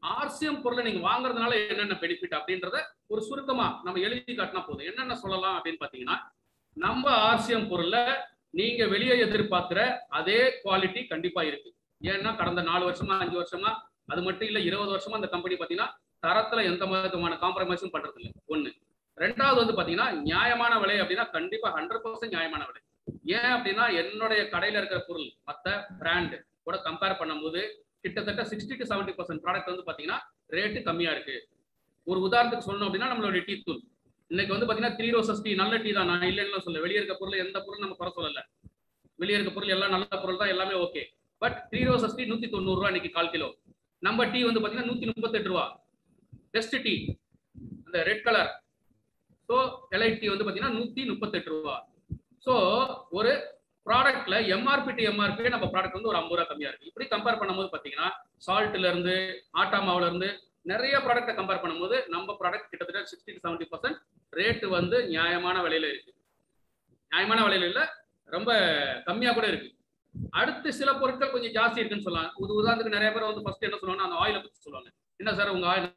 ஆர்சிஎம் பொருளை நீங்க வாங்குறதுனால என்னென்ன பெனிஃபிட் அப்படின்றத ஒரு சுருக்கமா நம்ம எழுதி காட்டினா போதும் என்னென்ன சொல்லலாம் அப்படின்னு பாத்தீங்கன்னா நம்ம ஆர்சிஎம் பொருள்ல நீங்க வெளியே எதிர்பார்க்கிற அதே குவாலிட்டி கண்டிப்பா இருக்கு ஏன்னா கடந்த நாலு வருஷமா அஞ்சு வருஷமா அது மட்டும் இல்ல இருபது வருஷமா அந்த கம்பெனி பாத்தீங்கன்னா தரத்துல எந்த விதமான காம்ப்ரமைஸும் பண்றது இல்லை ஒண்ணு ரெண்டாவது வந்து பாத்தீங்கன்னா நியாயமான விலை அப்படின்னா கண்டிப்பா ஹண்ட்ரட் பர்சன்ட் நியாயமான விலை ஏன் அப்படின்னா என்னுடைய கடையில இருக்கிற பொருள் மத்த பிராண்ட் கூட கம்பேர் பண்ணும்போது கிட்டத்தட்ட sixty to seventy percent product வந்து பாத்தீங்கன்னா ரேட்டு கம்மியா இருக்கு ஒரு உதாரணத்துக்கு சொல்லணும் அப்படின்னா நம்மளுடைய டீ தூள் இன்னைக்கு வந்து பாத்தீங்கன்னா த்ரீ ரோசஸ் டீ நல்ல டீ தான் நான் இல்லைன்னு சொல்ல வெளியே இருக்க பொருள் எந்த பொருள் நம்ம குறை சொல்லல வெளியே இருக்க பொருள் எல்லாம் நல்ல பொருள் தான் எல்லாமே okay but Three Roses tea நூத்தி தொண்ணூறு ரூபா இன்னைக்கு கால் கிலோ நம்ம டீ வந்து பாத்தீங்கன்னா நூத்தி முப்பத்தெட்டு ரூபா பெஸ்ட் டீ அந்த red colour so Elite tea வந்து பாத்தீங்கன்னா நூத்தி முப்பத்தெட்டு ரூபா ஸோ ஒரு ப்ராடக்ட்ல எம்ஆர்பி டு எம்ஆர்பி நம்ம ப்ராடக்ட் வந்து ஒரு ஐம்பது ரூபா கம்மியா இருக்கு இப்படி கம்பேர் பண்ணும்போது பாத்தீங்கன்னா சால்ட்ல இருந்து ஆட்டா மாவுல இருந்து நிறைய ப்ராடக்ட்டை கம்பேர் பண்ணும்போது நம்ம ப்ராடக்ட் கிட்டத்தட்ட sixty to seventy percent rate வந்து நியாயமான விலையில இருக்கு நியாயமான விலையில இல்ல ரொம்ப கம்மியா கூட இருக்கு அடுத்து சில பொருட்கள் கொஞ்சம் ஜாஸ்தி இருக்குன்னு சொல்லலாம் உது உதாரணத்துக்கு நிறைய பேர் வந்து ஃபர்ஸ்ட் என்ன சொல்லுவாங்கன்னா அந்த ஆயிலை பத்தி சொல்லுவாங்க என்ன சார் உங்க ஆயில்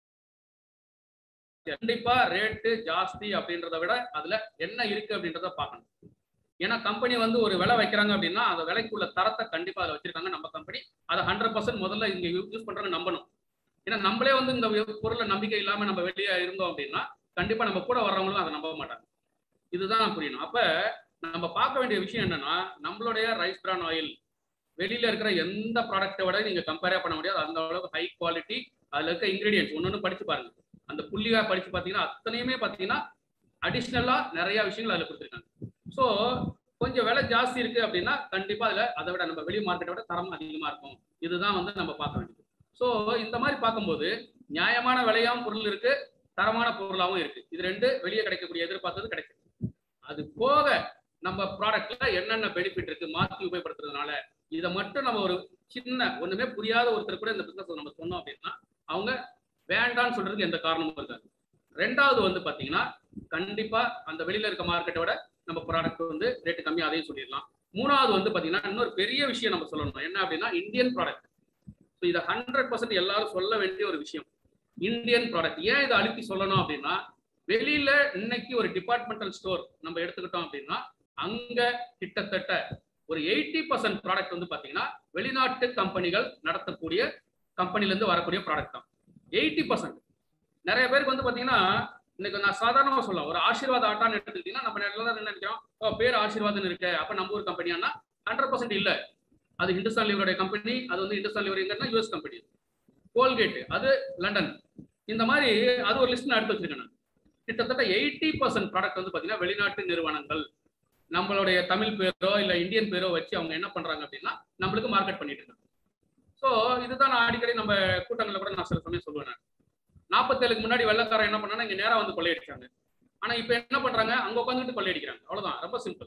கண்டிப்பா ரேட்டு ஜாஸ்தி அப்படின்றத விட அதுல என்ன இருக்கு அப்படின்றத பார்க்கணும் ஏன்னா கம்பெனி வந்து ஒரு விலை வைக்கிறாங்க அப்படின்னா அந்த விலைக்குள்ள தரத்தை கண்டிப்பா அதை வச்சிருக்காங்க நம்ம கம்பெனி அதை ஹண்ட்ரட் பர்சன்ட் முதல்ல இங்க யூஸ் பண்றாங்க நம்பணும் ஏன்னா நம்மளே வந்து இந்த பொருளை நம்பிக்கை இல்லாம நம்ம வெளியே இருந்தோம் அப்படின்னா கண்டிப்பா நம்ம கூட வர்றவங்களும் அதை நம்ப மாட்டாங்க இதுதான் புரியணும் அப்ப நம்ம பார்க்க வேண்டிய விஷயம் என்னன்னா நம்மளுடைய ரைஸ் பிரான் ஆயில் வெளியில இருக்கிற எந்த ப்ராடக்ட்டை விட நீங்க கம்பேரே பண்ண முடியாது அந்த அளவுக்கு ஹை குவாலிட்டி அதுல இருக்க இன்கிரீடியன்ஸ் ஒன்னொன்னு படிச்சு பாருங்க அந்த புள்ளியா படிச்சு பாத்தீங்கன்னா அத்தனையுமே பாத்தீங்கன்னா அடிஷ்னலா நிறைய விஷயங்கள் அதுல கொடுத்துருக்காங்க ஸோ கொஞ்சம் விலை ஜாஸ்தி இருக்கு அப்படின்னா கண்டிப்பா அதுல அதை விட நம்ம வெளி மார்க்கெட்டை விட தரம் அதிகமா இருக்கும் இதுதான் வந்து நம்ம பார்க்க வேண்டியது ஸோ இந்த மாதிரி பார்க்கும்போது நியாயமான விலையாவும் பொருள் இருக்கு தரமான பொருளாகவும் இருக்கு இது ரெண்டு வெளியே கிடைக்கக்கூடிய எதிர்பார்த்தது கிடைக்குது அது போக நம்ம ப்ராடக்ட்ல என்னென்ன பெனிஃபிட் இருக்கு மாற்றி உபயோகப்படுத்துறதுனால இதை மட்டும் நம்ம ஒரு சின்ன ஒண்ணுமே புரியாத ஒருத்தர் கூட இந்த பிசினஸ் நம்ம சொன்னோம் அப்படின்னா அவங்க வேண்டாம்னு சொல்றதுக்கு எந்த காரணமும் இருக்காது ரெண்டாவது வந்து பாத்தீங்கன்னா கண்டிப்பா அந்த வெளியில இருக்க மார்க்கெட்டை விட நம்ம ப்ராடக்ட் வந்து ரேட்டு கம்மி அதையும் சொல்லிடலாம் மூணாவது வந்து பாத்தீங்கன்னா இன்னொரு பெரிய விஷயம் நம்ம சொல்லணும் என்ன அப்படின்னா இந்தியன் ப்ராடக்ட் ஸோ இதை ஹண்ட்ரட் பர்சன்ட் எல்லாரும் சொல்ல வேண்டிய ஒரு விஷயம் இந்தியன் ப்ராடக்ட் ஏன் இதை அழுத்தி சொல்லணும் அப்படின்னா வெளியில இன்னைக்கு ஒரு டிபார்ட்மெண்டல் ஸ்டோர் நம்ம எடுத்துக்கிட்டோம் அப்படின்னா அங்க கிட்டத்தட்ட ஒரு எயிட்டி பர்சன்ட் ப்ராடக்ட் வந்து பாத்தீங்கன்னா வெளிநாட்டு கம்பெனிகள் நடத்தக்கூடிய கம்பெனில இருந்து வரக்கூடிய ப்ராடக்ட் தான் எயிட்டி பர்சன்ட் நிறைய பேருக்கு வந்து பாத்தீங்கன்னா இன்னைக்கு நான் சாதாரணமா சொல்லலாம் ஒரு ஆசீர்வாத் ஆட்டான்னு எடுத்துக்கிட்டீங்கன்னா நம்ம நேரில் என்ன நினைக்கிறோம் ஓ பேர் ஆசீர்வாதம் இருக்கு அப்ப நம்ம ஒரு கம்பெனியானா ஹண்ட்ரட் பர்சன்ட் இல்ல அது ஹிந்துஸ்தான் லிவருடைய கம்பெனி அது வந்து ஹிந்துஸ்தான் லிவர் எங்கன்னா யூஎஸ் கம்பெனி கோல்கேட் அது லண்டன் இந்த மாதிரி அது ஒரு லிஸ்ட் நான் எடுத்து வச்சிருக்கேன் நான். கிட்டத்தட்ட எயிட்டி பர்சன்ட் ப்ராடக்ட் வந்து பாத்தீங்கன்னா வெளிநாட்டு நிறுவனங்கள் நம்மளுடைய தமிழ் பேரோ இல்ல இந்தியன் பேரோ வச்சு அவங்க என்ன பண்றாங்க அப்படின்னா நம்மளுக்கு மார்க்கெட் பண்ணிட்டு இருக்காங்க ஸோ இதுதான் நான் அடிக்கடி நம்ம கூட்டங்களில் கூட நான் சில சமயம் சொல்லுவேன் நான் நாற்பத்தேழுக்கு முன்னாடி வெள்ளக்காரன் என்ன பண்ணாங்கன்னா இங்க நேரா வந்து கொள்ளையடிச்சாங்க ஆனா இப்ப என்ன பண்றாங்க அங்க உட்காந்துட்டு கொள்ளையடிக்கிறாங்க அவ்வளவுதான் ரொம்ப சிம்பிள்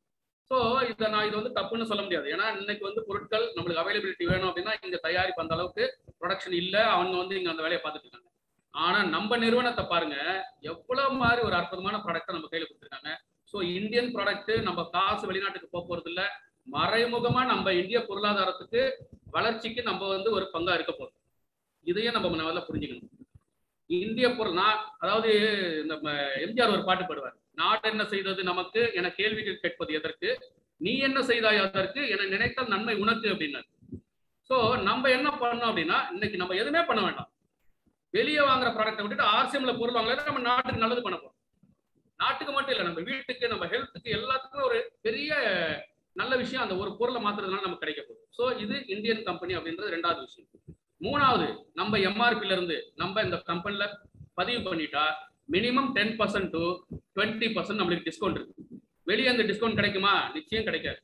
ஸோ இதை நான் இது வந்து தப்புன்னு சொல்ல முடியாது ஏன்னா இன்னைக்கு வந்து பொருட்கள் நம்மளுக்கு அவைலபிலிட்டி வேணும் அப்படின்னா இங்க தயாரிப்பு அந்த அளவுக்கு ப்ரொடக்ஷன் இல்ல அவங்க வந்து இங்க அந்த வேலையை பார்த்துட்டு இருக்காங்க ஆனா நம்ம நிறுவனத்தை பாருங்க எவ்வளவு மாதிரி ஒரு அற்புதமான ப்ராடக்ட்டை நம்ம கையில கொடுத்துருக்காங்க ஸோ இந்தியன் ப்ராடக்ட் நம்ம காசு வெளிநாட்டுக்கு போக போறது இல்ல மறைமுகமா நம்ம இந்திய பொருளாதாரத்துக்கு வளர்ச்சிக்கு நம்ம வந்து ஒரு பங்கா இருக்க போறோம் இதையும் நம்ம முதல்ல புரிஞ்சுக்கணும் இந்திய பொருள் நான் அதாவது நம்ம எம்ஜிஆர் ஒரு பாட்டு பாடுவார் நாடு என்ன செய்தது நமக்கு என கேள்விகள் கேட்பது எதற்கு நீ என்ன செய்தாய் அதற்கு என நினைத்தால் நன்மை உனக்கு அப்படின்னாரு ஸோ நம்ம என்ன பண்ணோம் அப்படின்னா இன்னைக்கு நம்ம எதுவுமே பண்ண வேண்டாம் வெளியே வாங்குற ப்ராடக்ட்டை விட்டுட்டு ஆர்சிஎம்ல பொருள் வாங்கல நம்ம நாட்டுக்கு நல்லது பண்ண போறோம் நாட்டுக்கு மட்டும் இல்லை நம்ம வீட்டுக்கு நம்ம ஹெல்த்துக்கு எல்லாத்துக்கும் ஒரு பெரிய நல்ல விஷயம் அந்த ஒரு பொருளை மாத்துறதுனால நமக்கு கிடைக்க போகுது ஸோ இது இந்தியன் கம்பெனி அப்படின்றது ரெண்டாவது விஷயம் மூணாவது நம்ம எம்ஆர்பில இருந்து நம்ம இந்த கம்பெனில பதிவு பண்ணிட்டா minimum ten percent to twenty percent நம்மளுக்கு டிஸ்கவுண்ட் இருக்கு வெளியே அந்த டிஸ்கவுண்ட் கிடைக்குமா நிச்சயம் கிடைக்காது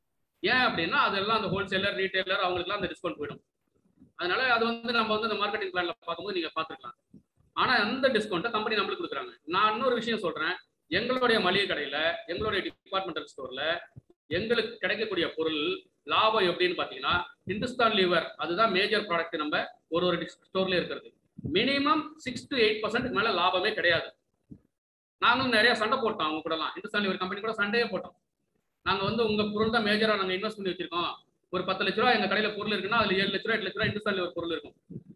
ஏன் அப்படின்னா அதெல்லாம் அந்த ஹோல்சேலர் ரீட்டைலர் அவங்களுக்குலாம் அந்த டிஸ்கவுண்ட் போயிடும் அதனால அது வந்து நம்ம வந்து இந்த மார்க்கெட்டிங் பிளான்ல பார்க்கும்போது நீங்க பார்த்துக்கலாம் ஆனா அந்த டிஸ்கவுண்ட்டை கம்பெனி நம்மளுக்கு கொடுக்குறாங்க நான் இன்னொரு விஷயம் சொல்றேன் எங்களுடைய மளிகை கடையில எங்களுடைய டிபார்ட்மெண்டல் ஸ்டோர்ல எங்களுக்கு கிடைக்கக்கூடிய பொருள் லாபம் எப்படின்னு பாத்தீங்கன்னா ஹிந்துஸ்தான் லிவர் அதுதான் மேஜர் ப்ராடக்ட் நம்ம ஒரு ஒரு ஸ்டோர்ல இருக்கிறது minimum six to eight percent மேல லாபமே கிடையாது நாங்களும் நிறைய சண்டை போட்டோம் அவங்க கூடலாம் ஹிந்துஸ்தான் லிவர் கம்பெனி கூட சண்டையே போட்டோம் நாங்க வந்து உங்க பொருள் தான் மேஜரா நாங்க இன்வெஸ்ட் பண்ணி வச்சிருக்கோம் ஒரு பத்து லட்ச ரூபா எங்க கடையில பொருள் இருக்குன்னா அதுல ஏழு லட்ச ரூபா எட்டு லட்ச ரூபா ஹிந்துஸ்தான் லிவர் பொருள் இருக்கும்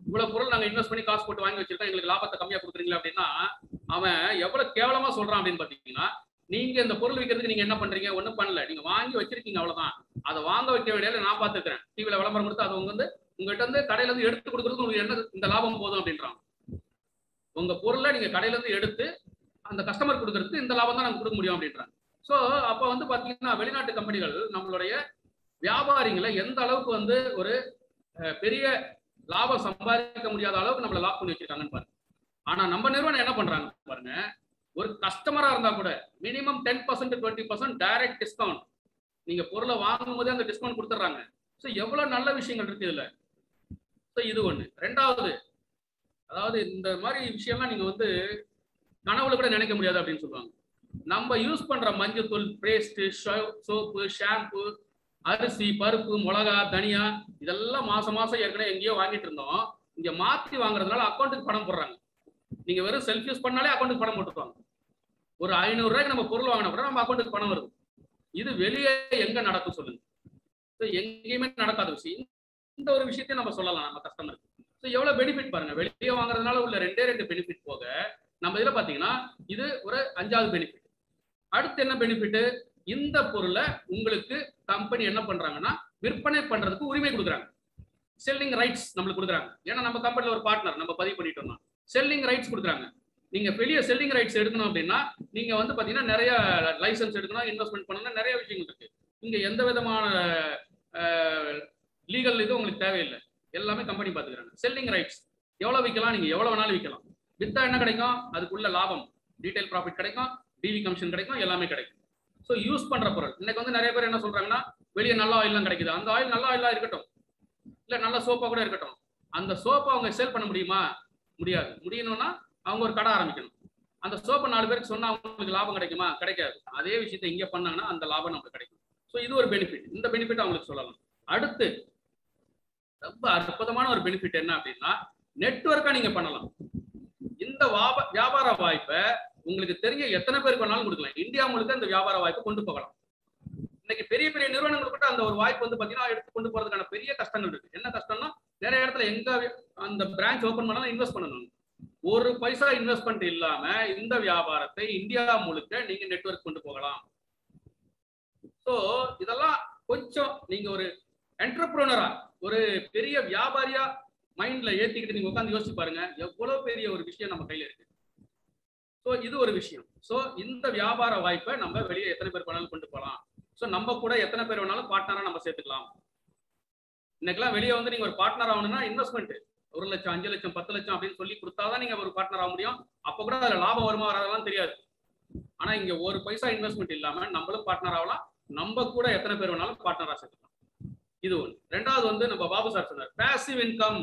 இவ்வளவு பொருள் நாங்க இன்வெஸ்ட் பண்ணி காசு போட்டு வாங்கி வச்சிருக்கோம் எங்களுக்கு லாபத்தை கம்மியா கொடுக்குறீங்களா அப்படின்னா அவன் எவ்வளவு கேவலமா சொல்றான் அப்படின்னு பாத்தீங்கன்னா நீங்க இந்த பொருள் விற்கிறதுக்கு நீங்க என்ன பண்றீங்க ஒண்ணும் பண்ணல நீங்க வாங்கி வச்சிருக்கீங்க அவ்வளவுதான் அதை வாங்க வைக்க வேண்டியதுல நான் பாத்துக்கிறேன் டிவில விளம்பரம் கொடுத்து அது உங்க வந்து உங்ககிட்ட இருந்து கடையில இருந்து எடுத்து கொடுக்கறது உங்களுக்கு என்ன இந்த லாபம் போதும் அப்படின்றான் உங்க பொருளை நீங்க கடையில இருந்து எடுத்து அந்த கஸ்டமர் கொடுக்கறதுக்கு இந்த லாபம் தான் நாங்க கொடுக்க முடியும் அப்படின்றாங்க ஸோ அப்ப வந்து பாத்தீங்கன்னா வெளிநாட்டு கம்பெனிகள் நம்மளுடைய வியாபாரிகளை எந்த அளவுக்கு வந்து ஒரு அஹ், பெரிய லாபம் சம்பாதிக்க முடியாத அளவுக்கு நம்மள லாக் பண்ணி வச்சிருக்காங்கன்னு பாருங்க ஆனா நம்ம நிறுவனம் என்ன பண்றாங்க பாருங்க ஒரு கஸ்டமரா இருந்தா கூட minimum ten percent twenty percent direct discount நீங்க பொருளை வாங்கும் போதே அந்த டிஸ்கவுண்ட் கொடுத்துட்றாங்க ஸோ எவ்வளவு நல்ல விஷயங்கள் இருக்கு இதுல ஸோ இது ஒண்ணு ரெண்டாவது அதாவது இந்த மாதிரி விஷயம்லாம் நீங்க வந்து கனவுல கூட நினைக்க முடியாது அப்படின்னு சொல்லுவாங்க நம்ம யூஸ் பண்ற மஞ்சத்தூள் பேஸ்ட் சோப்பு ஷாம்பு அரிசி பருப்பு மிளகா தனியா இதெல்லாம் மாசம் மாசம் ஏற்கனவே எங்கேயோ வாங்கிட்டு இருந்தோம் இங்க மாத்தி வாங்குறதுனால அக்கௌண்ட்டுக்கு பணம் போடுறாங்க நீங்க வெறும் செல்ஃப் யூஸ் பண்ணாலே அக்கௌண்ட்டுக்கு பணம் போட்டுருவாங்க ஒரு ஐநூறு ரூபாய்க்கு நம்ம பொருள் வாங்கின கூட நம்ம அக்கௌண்ட்டுக்கு பணம் வருது இது வெளியே எங்க நடக்கும் சொல்லுங்க So, எங்கேயுமே நடக்காத விஷயம் இந்த ஒரு விஷயத்தையும் நம்ம சொல்லலாம் நம்ம கஸ்டமருக்கு ஸோ எவ்வளவு பெனிஃபிட் பாருங்க வெளியே வாங்குறதுனால உள்ள ரெண்டே ரெண்டு பெனிஃபிட் போக நம்ம இதுல பாத்தீங்கன்னா இது ஒரு அஞ்சாவது பெனிஃபிட் அடுத்து என்ன பெனிஃபிட் இந்த பொருளை உங்களுக்கு கம்பெனி என்ன பண்றாங்கன்னா விற்பனை பண்றதுக்கு உரிமை கொடுக்குறாங்க செல்லிங் ரைட்ஸ் நம்மளுக்கு கொடுக்குறாங்க ஏன்னா நம்ம கம்பெனில ஒரு பார்ட்னர் நம்ம பதிவு பண்ணிட்டோம்னா செல்லிங் ரைட்ஸ் கொடுக்குறாங்க நீங்க பெரிய செல்லிங் ரைட்ஸ் எடுக்கணும் அப்படின்னா நீங்க வந்து பாத்தீங்கன்னா நிறைய லைசன்ஸ் எடுக்கணும் இன்வெஸ்ட்மெண்ட் பண்ணணும் நிறைய விஷயங்கள் இருக்கு இங்க எந்த விதமான லீகல் இது உங்களுக்கு தேவையில்லை எல்லாமே கம்பெனி பாத்துக்கிறாங்க செல்லிங் ரைட்ஸ் எவ்வளவு விற்கலாம் நீங்க எவ்வளவு வேணாலும் விற்கலாம் வித்தா என்ன கிடைக்கும் அதுக்குள்ள லாபம் டீடைல் ப்ராஃபிட் கிடைக்கும் டிவி கமிஷன் கிடைக்கும் எல்லாமே கிடைக்கும் ஸோ யூஸ் பண்ற பொருள் இன்னைக்கு வந்து நிறைய பேர் என்ன சொல்றாங்கன்னா வெளியே நல்ல ஆயில்லாம் கிடைக்குது அந்த ஆயில் நல்ல ஆயிலா இருக்கட்டும் இல்ல நல்ல சோப்பா கூட இருக்கட்டும் அந்த சோப்பை அவங்க சேல் பண்ண முடியுமா முடியாது முடியணும்னா அவங்க ஒரு கடை ஆரம்பிக்கணும் அந்த சோப்பை நாலு பேருக்கு சொன்னா அவங்களுக்கு லாபம் கிடைக்குமா கிடைக்காது அதே விஷயத்தை இங்க பண்ணாங்கன்னா அந்த லாபம் நமக்கு கிடைக்கும் ஸோ இது ஒரு பெனிஃபிட் இந்த பெனிஃபிட் அவங்களுக்கு சொல்லலாம் அடுத்து ரொம்ப அற்புதமான ஒரு பெனிஃபிட் என்ன அப்படின்னா நெட்வொர்க்கா நீங்க பண்ணலாம் இந்த வாப வியாபார வாய்ப்பை உங்களுக்கு தெரிஞ்ச எத்தனை பேருக்கு வேணாலும் கொடுக்கலாம் இந்தியா முழுக்க இந்த வியாபார வாய்ப்பை கொண்டு போகலாம் இன்னைக்கு பெரிய பெரிய நிறுவனங்கள் கிட்ட அந்த ஒரு வாய்ப்பு வந்து பாத்தீங்கன்னா எடுத்து கொண்டு போறதுக்கான பெரிய கஷ்டங்கள் இருக்கு என்ன கஷ்டம்னா நிறைய இடத்துல எங்க அந்த பிரான்ச் ஓபன் பண்ணாலும் இன்வெஸ்ட் பண்ணணும் ஒரு பைசா இன்வெஸ்ட்மெண்ட் இல்லாம இந்த வியாபாரத்தை இந்தியா முழுக்க நீங்க நெட்வொர்க் கொண்டு போகலாம் சோ இதெல்லாம் கொஞ்சம் நீங்க ஒரு என்டர்பிரனரா ஒரு பெரிய வியாபாரியா மைண்ட்ல ஏத்திக்கிட்டு நீங்க உட்காந்து யோசிச்சு பாருங்க எவ்வளவு பெரிய ஒரு விஷயம் நம்ம கையில இருக்கு சோ இது ஒரு விஷயம் சோ இந்த வியாபார வாய்ப்பை நம்ம வெளியே எத்தனை பேர் வேணாலும் கொண்டு போகலாம் சோ நம்ம கூட எத்தனை பேர் வேணாலும் பார்ட்னரா நம்ம சேர்த்துக்கலாம் இன்னைக்கெல்லாம் வெளியே வந்து நீங்க ஒரு பார்ட்னர் ஆகணும்னா இன்வெஸ்ட்மெண்ட் ஒரு லட்சம் அஞ்சு லட்சம் பத்து லட்சம் அப்படின்னு சொல்லி கொடுத்தாதான் நீங்க ஒரு பார்ட்னர் ஆக முடியும் அப்ப கூட அதுல லாபம் வருமா வராதெல்லாம் தெரியாது ஆனா இங்க ஒரு பைசா இன்வெஸ்ட்மெண்ட் இல்லாம நம்மளும் பார்ட்னர் ஆகலாம் நம்ம கூட எத்தனை பேர் வேணாலும் பார்ட்னரா சேர்த்துக்கலாம் இது ஒன்று ரெண்டாவது வந்து நம்ம பாபு சார் சொன்னார் பேசிவ் இன்கம்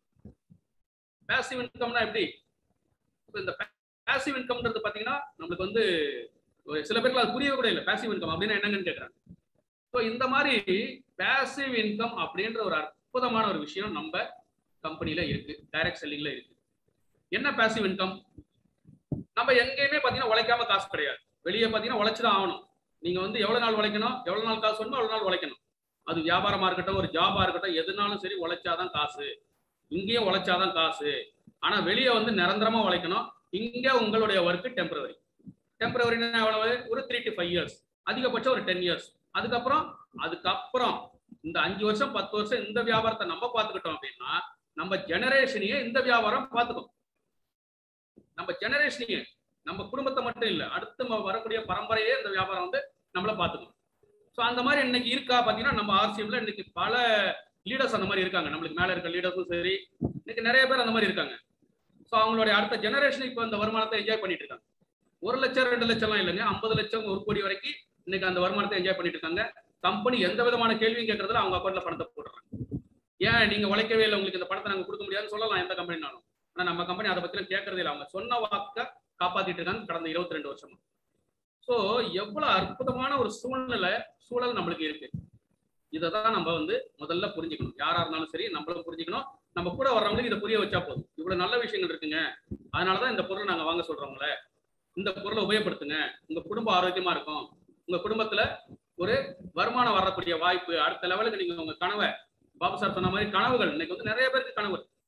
பேசிவ் இன்கம்னா எப்படி இப்ப இந்த பேசிவ் இன்கம்ன்றது பாத்தீங்கன்னா நம்மளுக்கு வந்து ஒரு சில பேருக்கு அது புரியவே கூட இல்லை பேசிவ் இன்கம் அப்படின்னா என்னங்கன்னு கேட்குறாங்க ஸோ இந்த மாதிரி பேசிவ் இன்கம் அப்படின்ற ஒரு அற்புதமான ஒரு விஷயம் நம்ம கம்பெனில இருக்கு டைரக்ட் செல்லிங்ல இருக்கு என்ன பேசிவ் இன்கம் நம்ம எங்கேயுமே பாத்தீங்கன்னா உழைக்காம காசு கிடையாது வெளியே பாத்தீங்கன்னா உழைச்சுதான் ஆகணும் நீங்க வந்து எவ்வளவு நாள் உழைக்கணும் எவ்வளவு நாள் காசு வேணுமோ அவ்வளவு நாள் உழைக்கணும் அது வியாபாரமா இருக்கட்டும் ஒரு ஜாபா இருக்கட்டும் எதுனாலும் சரி உழைச்சாதான் காசு இங்கேயும் உழைச்சாதான் காசு ஆனா வெளியே வந்து நிரந்தரமா உழைக்கணும் இங்க உங்களுடைய ஒர்க் டெம்பரவரி டெம்பரவரினா எவ்வளவு ஒரு த்ரீ டு ஃபைவ் இயர்ஸ் அதிகபட்சம் ஒரு டென் இயர்ஸ் அதுக்கப்புறம் அதுக்கப்புறம் இந்த அஞ்சு வருஷம் பத்து வருஷம் இந்த வியாபாரத்தை நம்ம பார்த்துக்கிட்டோம் அப்படின்னா நம்ம ஜெனரேஷனையே இந்த வியாபாரம் பார்த்துக்கும் நம்ம ஜெனரேஷனையே நம்ம குடும்பத்தை மட்டும் இல்ல அடுத்து நம்ம வரக்கூடிய பரம்பரையே இந்த வியாபாரம் வந்து நம்மள பார்த்துக்கும் ஸோ அந்த மாதிரி இன்னைக்கு இருக்கா பார்த்தீங்கன்னா நம்ம ஆர்சிஎம்ல இன்னைக்கு பல லீடர்ஸ் அந்த மாதிரி இருக்காங்க நம்மளுக்கு மேல இருக்க லீடர்ஸும் சரி இன்னைக்கு நிறைய பேர் அந்த மாதிரி இருக்காங்க ஸோ அவங்களுடைய அடுத்த ஜெனரேஷன் இப்போ இந்த வருமானத்தை என்ஜாய் பண்ணிட்டு இருக்காங்க ஒரு லட்சம் ரெண்டு லட்சம்லாம் இல்லைங்க ஐம்பது லட்சம் ஒரு கோடி வரைக்கும் இன்னைக்கு அந்த வருமானத்தை என்ஜாய் பண்ணிட்டு இருக்காங்க கம்பெனி எந்த விதமான கேள்வியும் கேட்கறதுல அவங்க அக்கௌண்ட்ல பணத்தை போடுறாங்க ஏன் நீங்க உழைக்கவே இல்லை உங்களுக்கு இந்த பணத்தை நாங்க கொடுக்க முடியாதுன்னு சொல்லலாம் எந்த கம்பெனினாலும் ஆனா நம்ம கம்பெனி அதை பத்தி கேட்கறதே இல்லை அவங்க சொன்ன வாக்க காப்பாத்திட்டு இருக்காங்க கடந்த இருபத்தி ரெண்டு வருஷமா ஸோ எவ்வளவு அற்புதமான ஒரு சூழ்நிலை சூழல் நம்மளுக்கு இருக்கு இதை தான் நம்ம வந்து முதல்ல புரிஞ்சுக்கணும் யாரா இருந்தாலும் சரி நம்மளும் புரிஞ்சுக்கணும் நம்ம கூட வர்றவங்களுக்கு இதை புரிய வச்சா போதும் இவ்வளவு நல்ல விஷயங்கள் இருக்குங்க அதனாலதான் இந்த பொருளை நாங்க வாங்க சொல்றோங்களே இந்த பொருளை உபயோகப்படுத்துங்க உங்க குடும்பம் ஆரோக்கியமா இருக்கும் உங்க குடும்பத்துல ஒரு வருமானம் வரக்கூடிய வாய்ப்பு அடுத்த லெவலுக்கு நீங்க உங்க கனவை பாபு சார் சொன்ன மாதிரி கனவுகள் இன்னைக்கு வந்து நிறைய பேருக்கு கனவு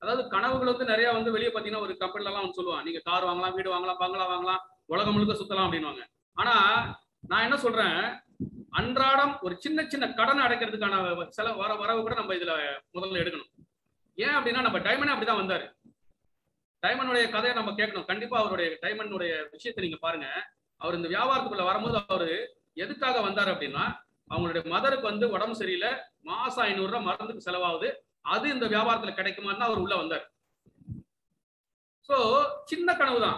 அதாவது கனவுகள் வந்து நிறைய வந்து வெளியே பார்த்தீங்கன்னா ஒரு கம்பெனில எல்லாம் வந்து சொல்லுவான் நீங்க கார் வாங்கலாம் வீடு வாங்கலாம் பங்களா வாங்கலாம் உலகம் முழுக்க சுத்தலாம் அப்படின்வாங்க ஆனா நான் என்ன சொல்றேன் அன்றாடம் ஒரு சின்ன சின்ன கடன் அடைக்கிறதுக்கான சில வர வரவு கூட நம்ம இதுல முதல்ல எடுக்கணும் ஏன் அப்படின்னா நம்ம டைமண்ட் அப்படிதான் வந்தாரு டைமண்டுடைய கதையை நம்ம கேட்கணும் கண்டிப்பா அவருடைய டைமண்டுடைய விஷயத்தை நீங்க பாருங்க அவர் இந்த வியாபாரத்துக்குள்ள வரும்போது அவரு எதுக்காக வந்தாரு அப்படின்னா அவங்களுடைய மதருக்கு வந்து உடம்பு சரியில்லை மாசம் ஐநூறு ரூபாய் மருந்துக்கு செலவாகுது அது இந்த வியாபாரத்துல கிடைக்குமான்னு அவர் உள்ள வந்தார் சோ சின்ன கனவு தான்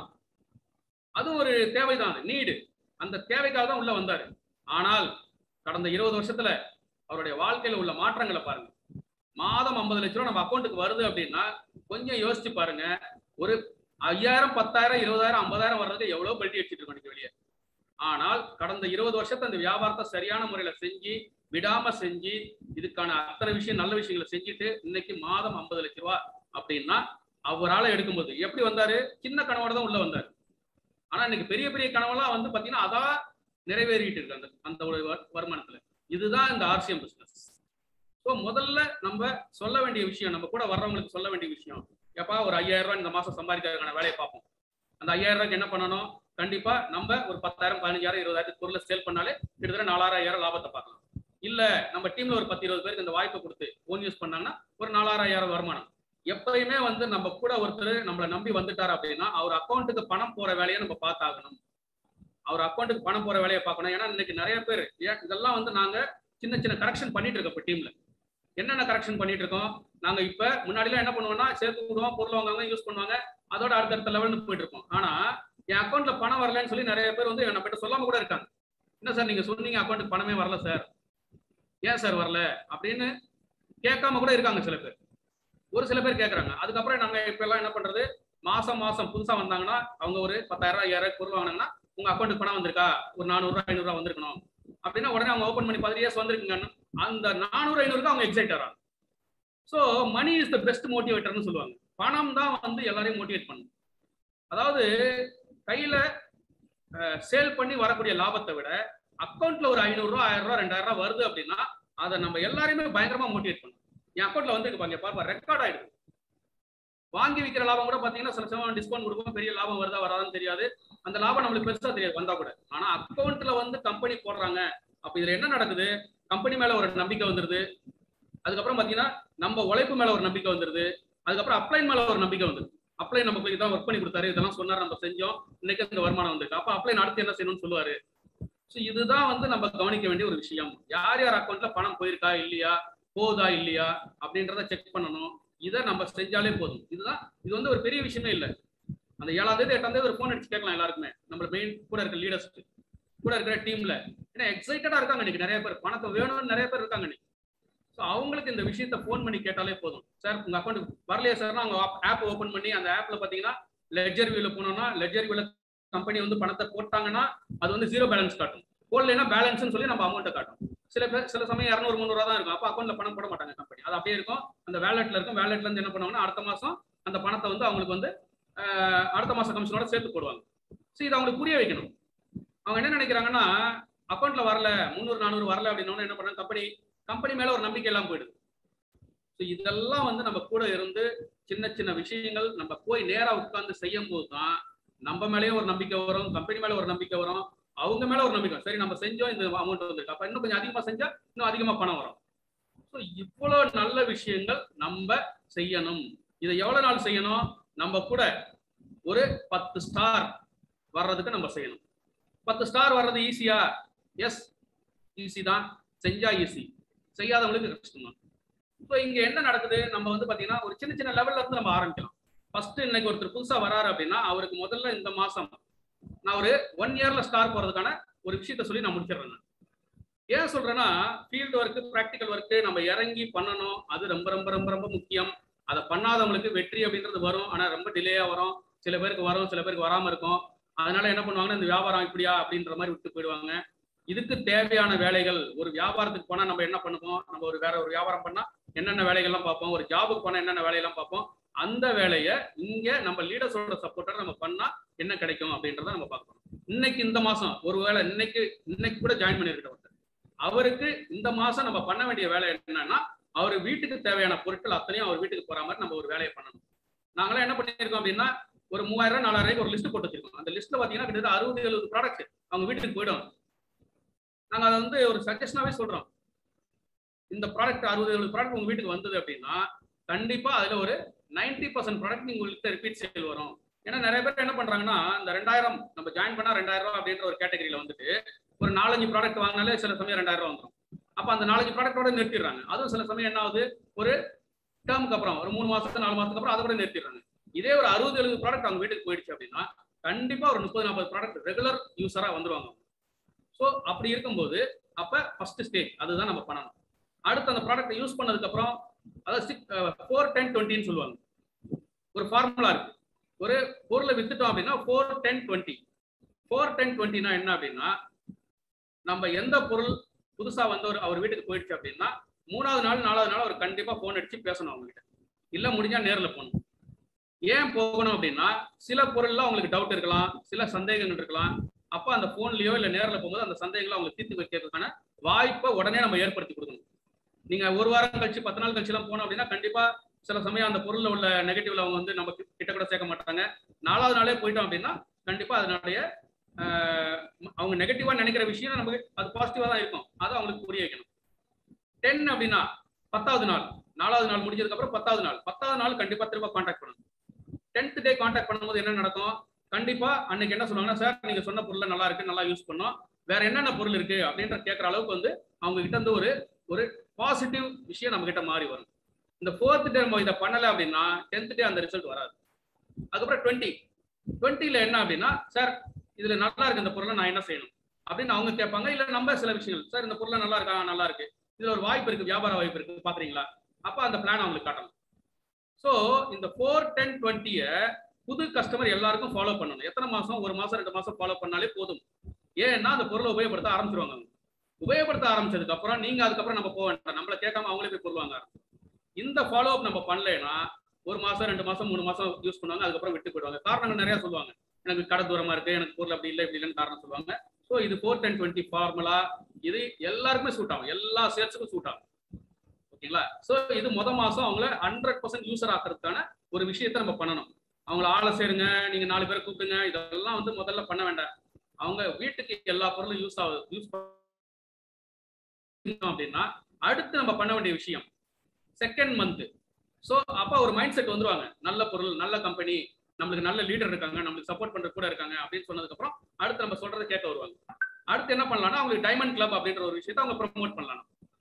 அது ஒரு தேவைதான் அது நீடு அந்த தேவைக்காக தான் உள்ள வந்தாரு ஆனால் கடந்த இருபது வருஷத்துல அவருடைய வாழ்க்கையில உள்ள மாற்றங்களை பாருங்க மாதம் ஐம்பது லட்ச ரூபா நம்ம அக்கௌண்ட்டுக்கு வருது அப்படின்னா கொஞ்சம் யோசிச்சு பாருங்க ஒரு ஐயாயிரம் பத்தாயிரம் இருபதாயிரம் ஐம்பதாயிரம் வர்றதுக்கு எவ்வளவு பல்ட்டி அடிச்சிட்டு இருக்கோம் இன்னைக்கு வெளியே ஆனால் கடந்த இருபது வருஷத்தை அந்த வியாபாரத்தை சரியான முறையில செஞ்சு விடாம செஞ்சு இதுக்கான அத்தனை விஷயம் நல்ல விஷயங்களை செஞ்சுட்டு இன்னைக்கு மாதம் ஐம்பது லட்ச ரூபா அப்படின்னா அவரால் எடுக்கும்போது எப்படி வந்தாரு சின்ன கனவோட தான் உள்ள வந்தாரு ஆனா இன்னைக்கு பெரிய பெரிய கனவெல்லாம் வந்து பாத்தீங்கன்னா அதான் நிறைவேறிட்டு இருக்கு அந்த அந்த ஒரு வர்- வருமானத்துல இதுதான் இந்த ஆர்சிஎம் பிசினஸ் ஸோ முதல்ல நம்ம சொல்ல வேண்டிய விஷயம் நம்ம கூட வர்றவங்களுக்கு சொல்ல வேண்டிய விஷயம் எப்பா ஒரு ஐயாயிரம் ரூபாய் இந்த மாசம் சம்பாதிக்கிறதுக்கான வேலையை பார்ப்போம் அந்த ஐயாயிரம் ரூபாய்க்கு என்ன பண்ணணும் கண்டிப்பா நம்ம ஒரு பத்தாயிரம் பதினஞ்சாயிரம் இருபதாயிரத்துக்கு பொருளை சேல் பண்ணாலே கிட்டத்தட்ட நாலாயிரம் லாபத்தை பார்க்கலாம் இல்ல நம்ம டீம்ல ஒரு பத்து இருபது பேருக்கு இந்த வாய்ப்பை கொடுத்து ஓன் யூஸ் பண்ணாங்கன்னா ஒரு நாலாயிரம் வருமானம் எப்பயுமே வந்து நம்ம கூட ஒருத்தர் நம்மளை நம்பி வந்துட்டார் அப்படின்னா அவர் அக்கௌண்ட்டுக்கு பணம் போற வேலையை நம்ம பார்த்தாகணும் அவர் அக்கௌண்ட்டுக்கு பணம் போற வேலையை பார்க்கணும் ஏன்னா இன்னைக்கு நிறைய பேர் ஏன் இதெல்லாம் வந்து நாங்க சின்ன சின்ன கரெக்ஷன் பண்ணிட்டு இருக்கோம் இப்போ டீம்ல என்னென்ன கரெக்ஷன் பண்ணிட்டு இருக்கோம் நாங்க இப்ப முன்னாடிலாம் என்ன பண்ணுவோம்னா சேர்த்து விடுவோம் பொருள் வாங்குவாங்க யூஸ் பண்ணுவாங்க அதோட அடுத்தடுத்த லெவலுக்கு போயிட்டு இருக்கோம் ஆனா என் அக்கௌண்ட்ல பணம் வரலன்னு சொல்லி நிறைய பேர் வந்து என்ன கிட்ட சொல்லாம கூட இருக்காங்க என்ன சார் நீங்க சொன்னீங்க அக்கௌண்ட்டுக்கு பணமே வரல சார் ஏன் சார் வரல அப்படின்னு கேட்காம கூட இருக்காங்க சில பேர் ஒரு சில பேர் கேட்கறாங்க அதுக்கப்புறம் நாங்க இப்ப எல்லாம் என்ன பண்றது மாசம் மாசம் புதுசா வந்தாங்கன்னா அவங்க ஒரு பத்தாயிரம் ரூபாய் ஐயாயிரம் பொருள் வாங்கினாங்கன்னா உங்க அக்கௌண்ட்டுக்கு பணம் வந்திருக்கா ஒரு நானூறு ரூபாய் ஐநூறு ரூபாய் வந்திருக்கணும் அப்படின்னா உடனே அவங்க ஓப்பன் பண்ணி பதினஞ்சு இயர்ஸ் வந்திருக்குங்கன்னு அந்த நானூறு ஐநூறுக்கு அவங்க எக்ஸைட் ஆகிறாங்க so money is the best மோட்டிவேட்டர்னு சொல்லுவாங்க பணம் தான் வந்து எல்லாரையும் மோட்டிவேட் பண்ணும் அதாவது கையில சேல் பண்ணி வரக்கூடிய லாபத்தை விட அக்கௌண்ட்ல ஒரு ஐநூறு ரூபா ஆயிரம் ரூபா ரெண்டாயிரம் ரூபா வருது அப்படின்னா அதை நம்ம எல்லாரையுமே பயங்கரமா மோட்டிவேட் பண்ணும் என் அக்கௌண்ட்ல வந்து பாருங்க பாப்பா ரெக்கார்ட் ஆயிடுது வாங்கி விற்கிற லாபம் கூட பாத்தீங்கன்னா சில சமயம் டிஸ்கவுண்ட் கொடுக்கும் பெரிய லாபம் வருதா வராதான்னு தெரியாது அந்த லாபம் நம்மளுக்கு பெருசா தெரியாது வந்தா கூட ஆனா அக்கௌண்ட்ல வந்து கம்பெனி போடுறாங்க அப்ப இதுல என்ன நடக்குது கம்பெனி மேல ஒரு நம்பிக்கை வந்துருது அதுக்கப்புறம் பாத்தீங்கன்னா நம்ம உழைப்பு மேல ஒரு நம்பிக்கை வந்துருது அதுக்கப்புறம் அப்ளைன் மேல ஒரு நம்பிக்கை வந்துருது அப்ளை நமக்கு இதான் ஒர்க் பண்ணி கொடுத்தாரு இதெல்லாம் சொன்னார் நம்ம செஞ்சோம் இன்னைக்கு இந்த வருமானம் வந்திருக்கு அப்ப அப்ளை அடுத்து என்ன செய்யணும்னு சொல்லுவாரு ஸோ இதுதான் வந்து நம்ம கவனிக்க வேண்டிய ஒரு விஷயம் யார் யார் அக்கௌண்ட்ல பணம் போயிருக்கா இல்லையா போகுதா இல்லையா அப்படின்றத செக் பண்ணணும் இதை நம்ம செஞ்சாலே போதும் இதுதான் இது வந்து ஒரு பெரிய விஷயமே இல்லை அந்த ஏழாம் தேதி எட்டாம் தேதி ஒரு ஃபோன் அடிச்சு கேட்கலாம் எல்லாருக்குமே நம்ம மெயின் கூட இருக்க லீடர்ஸ்க்கு கூட இருக்கிற டீம்ல ஏன்னா எக்ஸைட்டடா இருக்காங்க இன்னைக்கு நிறைய பேர் பணத்தை வேணும்னு நிறைய பேர் இருக்காங்க இன்னைக்கு ஸோ அவங்களுக்கு இந்த விஷயத்த ஃபோன் பண்ணி கேட்டாலே போதும் சார் உங்க அக்கௌண்ட் வரலையே சார் அவங்க ஆப் ஓப்பன் பண்ணி அந்த ஆப்ல பாத்தீங்கன்னா லெஜர் வியூல போனோம்னா லெஜர் வியூல கம்பெனி வந்து பணத்தை போட்டாங்கன்னா அது வந்து ஜீரோ பேலன்ஸ் காட்டும் போடலைன்னா பேலன்ஸ்னு சொல்லி நம்ம அமௌண்ட்டை காட்டும் சில பேர் சில சமயம் இரநூறு முந்நூறுவா தான் இருக்கும் அப்போ அக்கௌண்ட்ல பணம் போட மாட்டாங்க கம்பெனி அது அப்படியே இருக்கும் அந்த வேலெட்ல இருக்கும் வேலெட்ல இருந்து என்ன பண்ணுவாங்கன்னா அடுத்த மாசம் அந்த பணத்தை வந்து அவங்களுக்கு வந்து ஆஹ், அடுத்த மாசம் கமிஷனோட சேர்த்து போடுவாங்க ஸோ இதை அவங்களுக்கு புரிய வைக்கணும் அவங்க என்ன நினைக்கிறாங்கன்னா அக்கௌண்ட்ல வரல முந்நூறு நானூறு வரல அப்படின்னா என்ன பண்ணாங்க கம்பெனி கம்பெனி மேல ஒரு நம்பிக்கை எல்லாம் போயிடுது ஸோ இதெல்லாம் வந்து நம்ம கூட இருந்து சின்ன சின்ன விஷயங்கள் நம்ம போய் நேரா உட்கார்ந்து செய்யும் போது தான் நம்ம மேலேயும் ஒரு நம்பிக்கை வரும் கம்பெனி மேல ஒரு நம்பிக்கை வரும் அவங்க மேல ஒரு நம்பிக்கை வரும். சரி நம்ம செஞ்சோம் இந்த அமௌண்ட் வந்துருக்கு அப்ப இன்னும் கொஞ்சம் அதிகமா செஞ்சா இன்னும் அதிகமா பணம் வரும் ஸோ இவ்வளவு நல்ல விஷயங்கள் நம்ம செய்யணும் இதை எவ்வளவு நாள் செய்யணும் நம்ம கூட ஒரு பத்து ஸ்டார் வர்றதுக்கு நம்ம செய்யணும் பத்து ஸ்டார் வர்றது ஈஸியா எஸ் ஈஸி தான் செஞ்சா ஈஸி செய்யாதவங்களுக்கு கஷ்டம் தான் இப்போ இங்க என்ன நடக்குது நம்ம வந்து பாத்தீங்கன்னா ஒரு சின்ன சின்ன லெவல்ல இருந்து நம்ம ஆரம்பிக்கலாம் ஃபர்ஸ்ட் இன்னைக்கு ஒருத்தர் புதுசா வராரு அப்படின்னா அவருக்கு முதல்ல இந்த மாசம் நான் ஒரு ஒன் இயர்ல ஸ்டார் போறதுக்கான ஒரு விஷயத்த சொல்லி நான் முடிச்சிடுறேன் நான். ஏன் சொல்றேன்னா ஃபீல்டு ஒர்க்கு ப்ராக்டிக்கல் ஒர்க்கு நம்ம இறங்கி பண்ணணும் அது ரொம்ப ரொம்ப ரொம்ப ரொம்ப முக்கியம் அதை பண்ணாதவங்களுக்கு வெற்றி அப்படின்றது வரும் ஆனா ரொம்ப டிலேயா வரும் சில பேருக்கு வரும் சில பேருக்கு வராம இருக்கும் அதனால என்ன பண்ணுவாங்கன்னா இந்த வியாபாரம் இப்படியா அப்படின்ற மாதிரி விட்டு போயிடுவாங்க இதுக்கு தேவையான வேலைகள் ஒரு வியாபாரத்துக்கு போனா நம்ம என்ன பண்ணுவோம் நம்ம ஒரு வேற ஒரு வியாபாரம் பண்ணா என்னென்ன வேலைகள்லாம் பார்ப்போம் ஒரு ஜாபுக்கு போனா என்னென்ன வேலையெல்லாம் பார்ப்போம் அந்த வேலையை இங்க நம்ம லீடர்ஸோட சப்போர்ட்டர் நம்ம பண்ணா என்ன கிடைக்கும் அப்படின்றத நம்ம பார்க்கணும் இன்னைக்கு இந்த மாசம் ஒருவேளை இன்னைக்கு இன்னைக்கு கூட ஜாயின் பண்ணிருக்கிற ஒருத்தர் அவருக்கு இந்த மாசம் நம்ம பண்ண வேண்டிய வேலை என்னன்னா அவர் வீட்டுக்கு தேவையான பொருட்கள் அத்தனையும் அவர் வீட்டுக்கு போற மாதிரி நம்ம ஒரு வேலையை பண்ணணும் நாங்களாம் என்ன பண்ணியிருக்கோம் அப்படின்னா ஒரு மூவாயிரம் ரூபாய் நாலாயிரம் ரூபாய்க்கு ஒரு லிஸ்ட் போட்டு வச்சிருக்கோம் அந்த லிஸ்ட்ல பாத்தீங்கன்னா கிட்டத்தட்ட அறுபது எழுபது ப்ராடக்ட் அவங்க வீட்டுக்கு போயிடும் நாங்க அதை வந்து ஒரு சஜஷனாவே சொல்றோம் இந்த ப்ராடக்ட் அறுபது எழுபது ப்ராடக்ட் உங்க வீட்டுக்கு வந்தது அப்படின்னா கண்டிப்பா அதுல ஒரு நைன்டி பர்சன்ட் ப்ராடக்ட் நீங்க உங்களுக்கு ரிப்பீட் சேல் வரும் ஏன்னா நிறைய பேர் என்ன பண்றாங்கன்னா இந்த ரெண்டாயிரம் நம்ம ஜாயின் பண்ணா ரெண்டாயிரம் ரூபாய் அப்படின்ற ஒரு கேட்டகரியில வந்துட்டு ஒரு நாலஞ்சு ப்ராடக்ட் வாங்கினாலே சில சமயம் ரெண்டாயிரம் ரூபாய் வந்துடும் அப்ப அந்த நாலஞ்சு ப்ராடக்டோட நிறுத்திடுறாங்க அதுவும் சில சமயம் என்ன ஆகுது ஒரு டேர்முக்கு அப்புறம் ஒரு மூணு மாசத்துக்கு நாலு மாசத்துக்கு அப்புறம் அதை கூட நிறுத்திடுறாங்க இதே ஒரு அறுபது எழுபது ப்ராடக்ட் அவங்க வீட்டுக்கு போயிடுச்சு அப்படின்னா கண்டிப்பா ஒரு முப்பது நாற்பது ப்ராடக்ட் ரெகுலர் யூஸரா வந்துருவாங்க ஸோ அப்படி இருக்கும்போது அப்ப ஃபர்ஸ்ட் ஸ்டேஜ் அதுதான் நம்ம பண்ணணும் அடுத்து அந்த ப்ராடக்ட் யூஸ் பண்ணதுக்கு அப்புறம் அதாவது சிக்ஸ் ஃபோர் டென் டுவெண்ட்டின்னு சொல்லுவாங்க ஒரு ஃபார்முலா இருக்கு ஒரு பொருளை வித்துட்டோம் அப்படின்னா four ten twenty four ten டுவெண்ட்டினா என்ன அப்படின்னா நம்ம எந்த பொருள் புதுசா வந்தவர் அவர் வீட்டுக்கு போயிடுச்சு அப்படின்னா மூணாவது நாள் நாலாவது நாள் அவர் கண்டிப்பா போன் அடிச்சு பேசணும் அவங்க கிட்ட இல்ல முடிஞ்சா நேர்ல போகணும் ஏன் போகணும் அப்படின்னா சில பொருள்ல அவங்களுக்கு டவுட் இருக்கலாம் சில சந்தேகங்கள் இருக்கலாம் அப்ப அந்த போன்லயோ இல்ல நேர்ல போகும்போது அந்த சந்தேகங்களை அவங்க தீர்த்து வைக்கிறதுக்கான வாய்ப்பை உடனே நம்ம ஏற்படுத்தி கொடுக்கணும் நீங்க ஒரு வாரம் கழிச்சு பத்து நாள் கழிச்சு எல்லாம் போனோம் அப்படின்னா கண்டிப்பா சில சமயம் அந்த பொருள்ல உள்ள நெகட்டிவ்ல அவங்க வந்து நம்ம கிட்ட கூட சேர்க்க மாட்டாங்க நாலாவது நாளே போயிட்டோம் அப்படின்னா கண்டிப்பா அதனுடைய ஆஹ், அவங்க நெகட்டிவா நினைக்கிற விஷயம் நமக்கு அது பாசிட்டிவா தான் இருக்கும் அதை அவங்களுக்கு புரிய வைக்கணும் டென் அப்படின்னா பத்தாவது நாள் நாலாவது நாள் முடிஞ்சதுக்கு அப்புறம் பத்தாவது நாள் பத்தாவது நாள் கண்டிப்பா திரும்ப காண்டாக்ட் பண்ணணும் டென்த் டே காண்டாக்ட் பண்ணும்போது என்ன நடக்கும் கண்டிப்பா அன்னைக்கு என்ன சொல்லுவாங்கன்னா சார் நீங்க சொன்ன பொருள் நல்லா இருக்கு நல்லா யூஸ் பண்ணோம் வேற என்னென்ன பொருள் இருக்கு அப்படின்ற கேட்கற அளவுக்கு வந்து அவங்க கிட்ட இருந்து ஒரு ஒரு பாசிட்டிவ் விஷயம் நம்ம கிட்ட மாறி வரும் இந்த ஃபோர்த் டே நம்ம இதை பண்ணல அப்படின்னா டென்த் டே அந்த ரிசல்ட் வராது அதுக்கப்புறம் டுவெண்ட்டி டுவெண்ட்டில என்ன அப்படின்னா சார் இதுல நல்லா இருக்கு இந்த பொருளை நான் என்ன செய்யணும் அப்படின்னு அவங்க கேட்பாங்க இல்ல நம்ம சில விஷயங்கள் சார் இந்த பொருளை நல்லா இருக்கா நல்லா இருக்கு இதுல ஒரு வாய்ப்பு இருக்கு வியாபார வாய்ப்பு இருக்கு பாக்குறீங்களா அப்ப அந்த பிளான் அவங்களுக்கு காட்டணும் சோ இந்த ஃபோர் டென் டுவெண்ட்டிய புது கஸ்டமர் எல்லாருக்கும் ஃபாலோ பண்ணணும் எத்தனை மாசம் ஒரு மாசம் ரெண்டு மாசம் ஃபாலோ பண்ணாலே போதும் ஏன்னா அந்த பொருளை உபயோகப்படுத்த ஆரம்பிச்சிருவாங்க அவங்க. உபயோகப்படுத்த ஆரம்பிச்சதுக்கு அப்புறம் நீங்க அதுக்கப்புறம் நம்ம போக வேண்டாம் நம்மள கேட்காம அவங்களே போய் பொருள் இந்த ஃபாலோ அப் நம்ம பண்ணலைன்னா ஒரு மாசம் ரெண்டு மாசம் மூணு மாசம் யூஸ் பண்ணுவாங்க அதுக்கப்புறம் விட்டு போயிடுவாங்க காரணங்கள் நிறைய சொல்லுவாங்க எனக்கு கடை தூரமா இருக்கு எனக்கு பொருள் அப்படி இல்லை இப்படி இல்லைன்னு காரணம் சொல்லுவாங்க ஸோ இது ஃபோர் டென் டுவெண்ட்டி ஃபார்முலா இது எல்லாருக்குமே சூட் ஆகும் எல்லா சேல்ஸுக்கும் சூட் ஆகும் ஓகேங்களா ஸோ இது முத மாசம் அவங்கள ஹண்ட்ரட் பர்சன்ட் யூசர் ஆக்குறதுக்கான ஒரு விஷயத்தை நம்ம பண்ணணும் அவங்கள ஆளை சேருங்க நீங்க நாலு பேரை கூப்பிடுங்க இதெல்லாம் வந்து முதல்ல பண்ண வேண்டாம் அவங்க வீட்டுக்கு எல்லா பொருளும் யூஸ் ஆகுது யூஸ் அப்படின்னா அடுத்து நம்ம பண்ண வேண்டிய விஷயம் செகண்ட் மந்த் ஸோ அப்போ ஒரு மைண்ட் செட் வந்துருவாங்க நல்ல பொருள் நல்ல கம்பெனி நம்மளுக்கு நல்ல லீடர் இருக்காங்க நம்மளுக்கு சப்போர்ட் பண்ற கூட இருக்காங்க அப்படின்னு சொன்னதுக்கு அப்புறம் அடுத்து நம்ம சொல்றதை கேட்க வருவாங்க அடுத்து என்ன பண்ணலாம்னா அவங்களுக்கு டைமண்ட் கிளப் அப்படின்ற ஒரு விஷயத்தை அவங்க ப்ரமோட் பண்ணலாம்